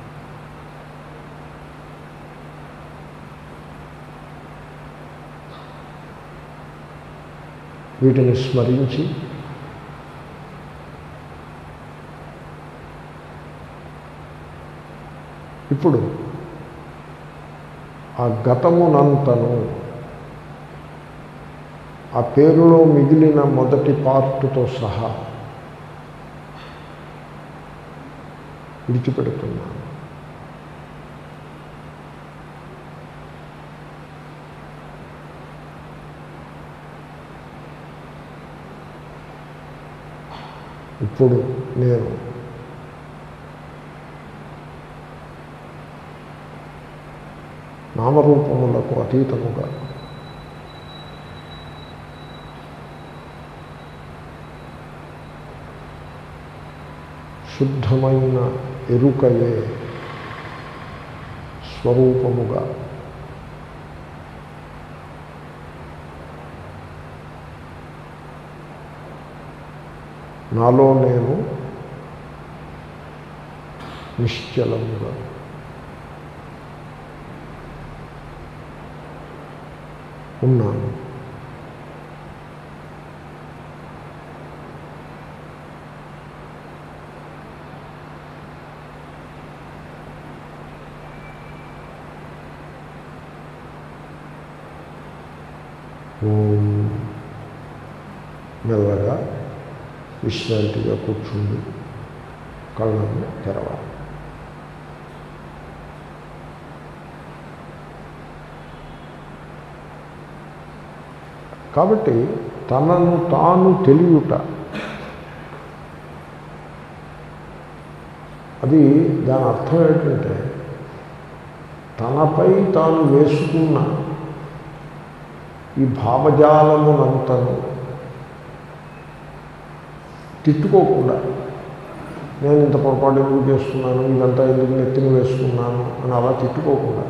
వీటిని స్మరించి ఇప్పుడు ఆ గతమునంతను ఆ పేరులో మిగిలిన మొదటి పార్టుతో సహా విడిచిపెడుతున్నాను ఇప్పుడు నేను నామరూపములకు అతీతముగా శుద్ధమైన ఎరుకయే స్వరూపముగా నాలో నేను నిశ్చలముగా ఉన్నాను ఓం మెల్లగా విశ్రాంతిగా కూర్చుండి కళ్ళను తెరవాలి కాబట్టి తనను తాను తెలియట అది దాని అర్థం ఏంటంటే తనపై తాను వేసుకున్న ఈ భావజాలమునంతను తిట్టుకోకుండా నేను ఇంత పొరపాటు ఎందుకు చేస్తున్నాను ఇదంతా ఎందుకు నెత్తిన వేసుకున్నాను అని అలా తిట్టుకోకుండా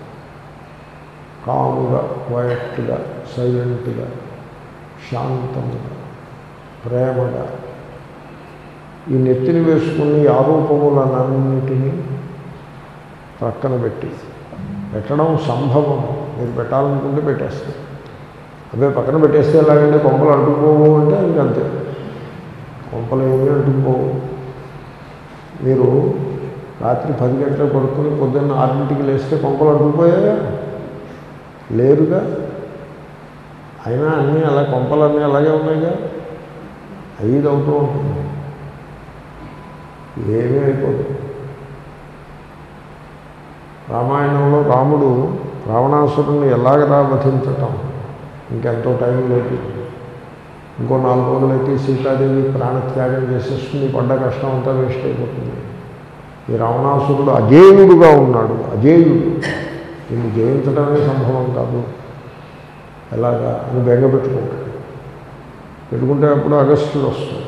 కాముగా క్వయట్గా సైలెంట్గా శాంతముగా ప్రేమగా ఈ నెత్తిని వేసుకుని ఆరోపములన్నిటినీ ప్రక్కన పెట్టి పెట్టడం సంభవం మీరు పెట్టాలనుకుంటే పెట్టేస్తారు అవే పక్కన పెట్టేస్తే ఎలాగంటే కొంపలు అంటుకుపోవు అంటే ఇంకంతే కొంపలు ఏమీ అంటుకుపోవు మీరు రాత్రి పది గంటలకు పడుకుని పొద్దున్న ఆరింటికి లేస్తే కొంపలు అంటుకుపోయాయా లేరుగా అయినా అన్నీ అలా కొంపలన్నీ అలాగే ఉన్నాయిగా ఐదు అవుతూ ఉంటుంది ఏమీ అయిపోదు రామాయణంలో రాముడు రావణాసురుణ్ణి ఎలాగరా వధించటం ఇంకెంతో టైం లేదు ఇంకో నాలుగు రోజులైతే సీతాదేవి ప్రాణత్యాగం చేసేస్తుంది పడ్డ కష్టం అంతా వేస్ట్ అయిపోతుంది ఈ రావణాసురుడు అజేయుడుగా ఉన్నాడు అజేయుడు దీన్ని జయించడమే సంభవం కాదు ఎలాగా అని బెంగ పెట్టుకుంటాడు పెట్టుకుంటే అప్పుడు అగస్త్యుడు వస్తాడు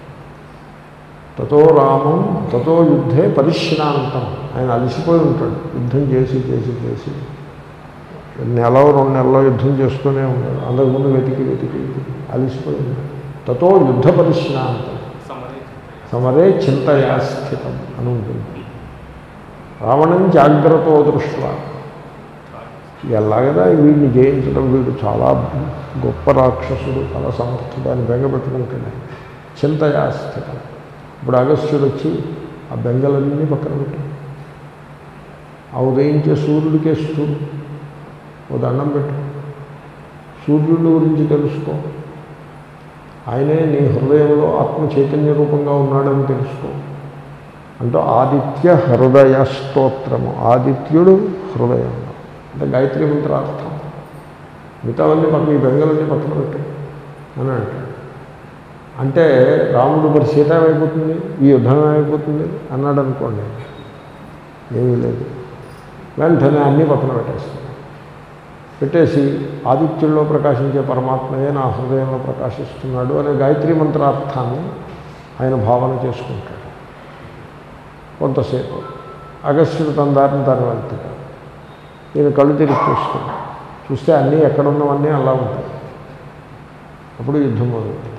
తతో రామం తతో యుద్ధే పరిశ్రాంతం ఆయన అలసిపోయి ఉంటాడు యుద్ధం చేసి చేసి చేసి నెల రెండు నెలలో యుద్ధం చేస్తూనే ఉంటాడు అంతకుముందు వెతికి వెతికి వెతికి అలసిపోయి ఉంటాడు తతో యుద్ధ పరిశ్రాంతం సమరే చింతయా స్థితం అని ఉంటుంది రావణం జాగ్రత్త దృష్ట్యా ఎలాగదా వీడిని జయించడం వీడు చాలా గొప్ప రాక్షసుడు చాలా సమర్థుడు అని బెంగపెట్టుకుంటాడు చింతయా స్థితం ఇప్పుడు అగస్త్యుడు వచ్చి ఆ బెంగలన్నీ పక్కన పెట్టు ఆ ఉదయించే సూర్యుడికేస్తూ ఓ దండం పెట్టు సూర్యుడి గురించి తెలుసుకో ఆయనే నీ హృదయంలో ఆత్మ చైతన్య రూపంగా ఉన్నాడని తెలుసుకో అంటూ ఆదిత్య హృదయ స్తోత్రము ఆదిత్యుడు హృదయం అంటే గాయత్రి మంత్రార్థం మిగతావన్నీ పక్కన ఈ బెంగలన్నీ పక్కన పెట్టు అని అంటాడు అంటే రాముడు మరి సీత ఏమైపోతుంది ఈ యుద్ధం ఏమైపోతుంది అన్నాడు అనుకోండి ఏమీ లేదు వెంటనే అన్నీ పక్కన పెట్టేస్తాడు పెట్టేసి ఆదిత్యుల్లో ప్రకాశించే పరమాత్మయే నా హృదయంలో ప్రకాశిస్తున్నాడు అనే గాయత్రి మంత్రార్థాన్ని ఆయన భావన చేసుకుంటాడు కొంతసేపు అగస్త్యుడు తన దారిని తను వెళ్తాడు ఈయన కళ్ళు తిరిగి చూస్తాడు చూస్తే అన్నీ ఎక్కడున్నవన్నీ అలా ఉంటాయి అప్పుడు యుద్ధం మొదలుపెడతాడు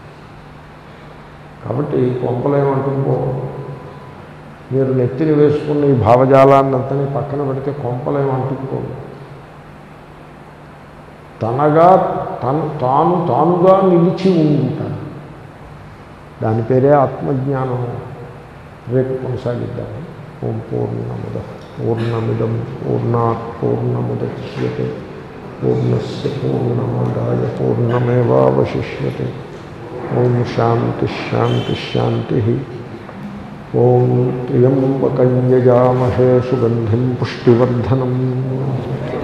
కాబట్టి కొంపలేమంటుందో మీరు నెత్తిని వేసుకున్న ఈ భావజాలాన్నంతని పక్కన పెడితే కొంపలేమంటుకోదు తనగా తను తాను తానుగా నిలిచి ఉంటాడు దాని పేరే ఆత్మజ్ఞానము రేపు కొనసాగిద్దాము ఓం పూర్ణముద పూర్ణమిదం పూర్ణాత్ పూర్ణముద్యతే పూర్ణస్ పూర్ణమాదాయ పూర్ణమేవాశిష్యతే ఓం శాంతి శాంతి శాంతి ఓం త్ర్యంబకంయజామహే సుగంధిం పుష్టివర్ధనం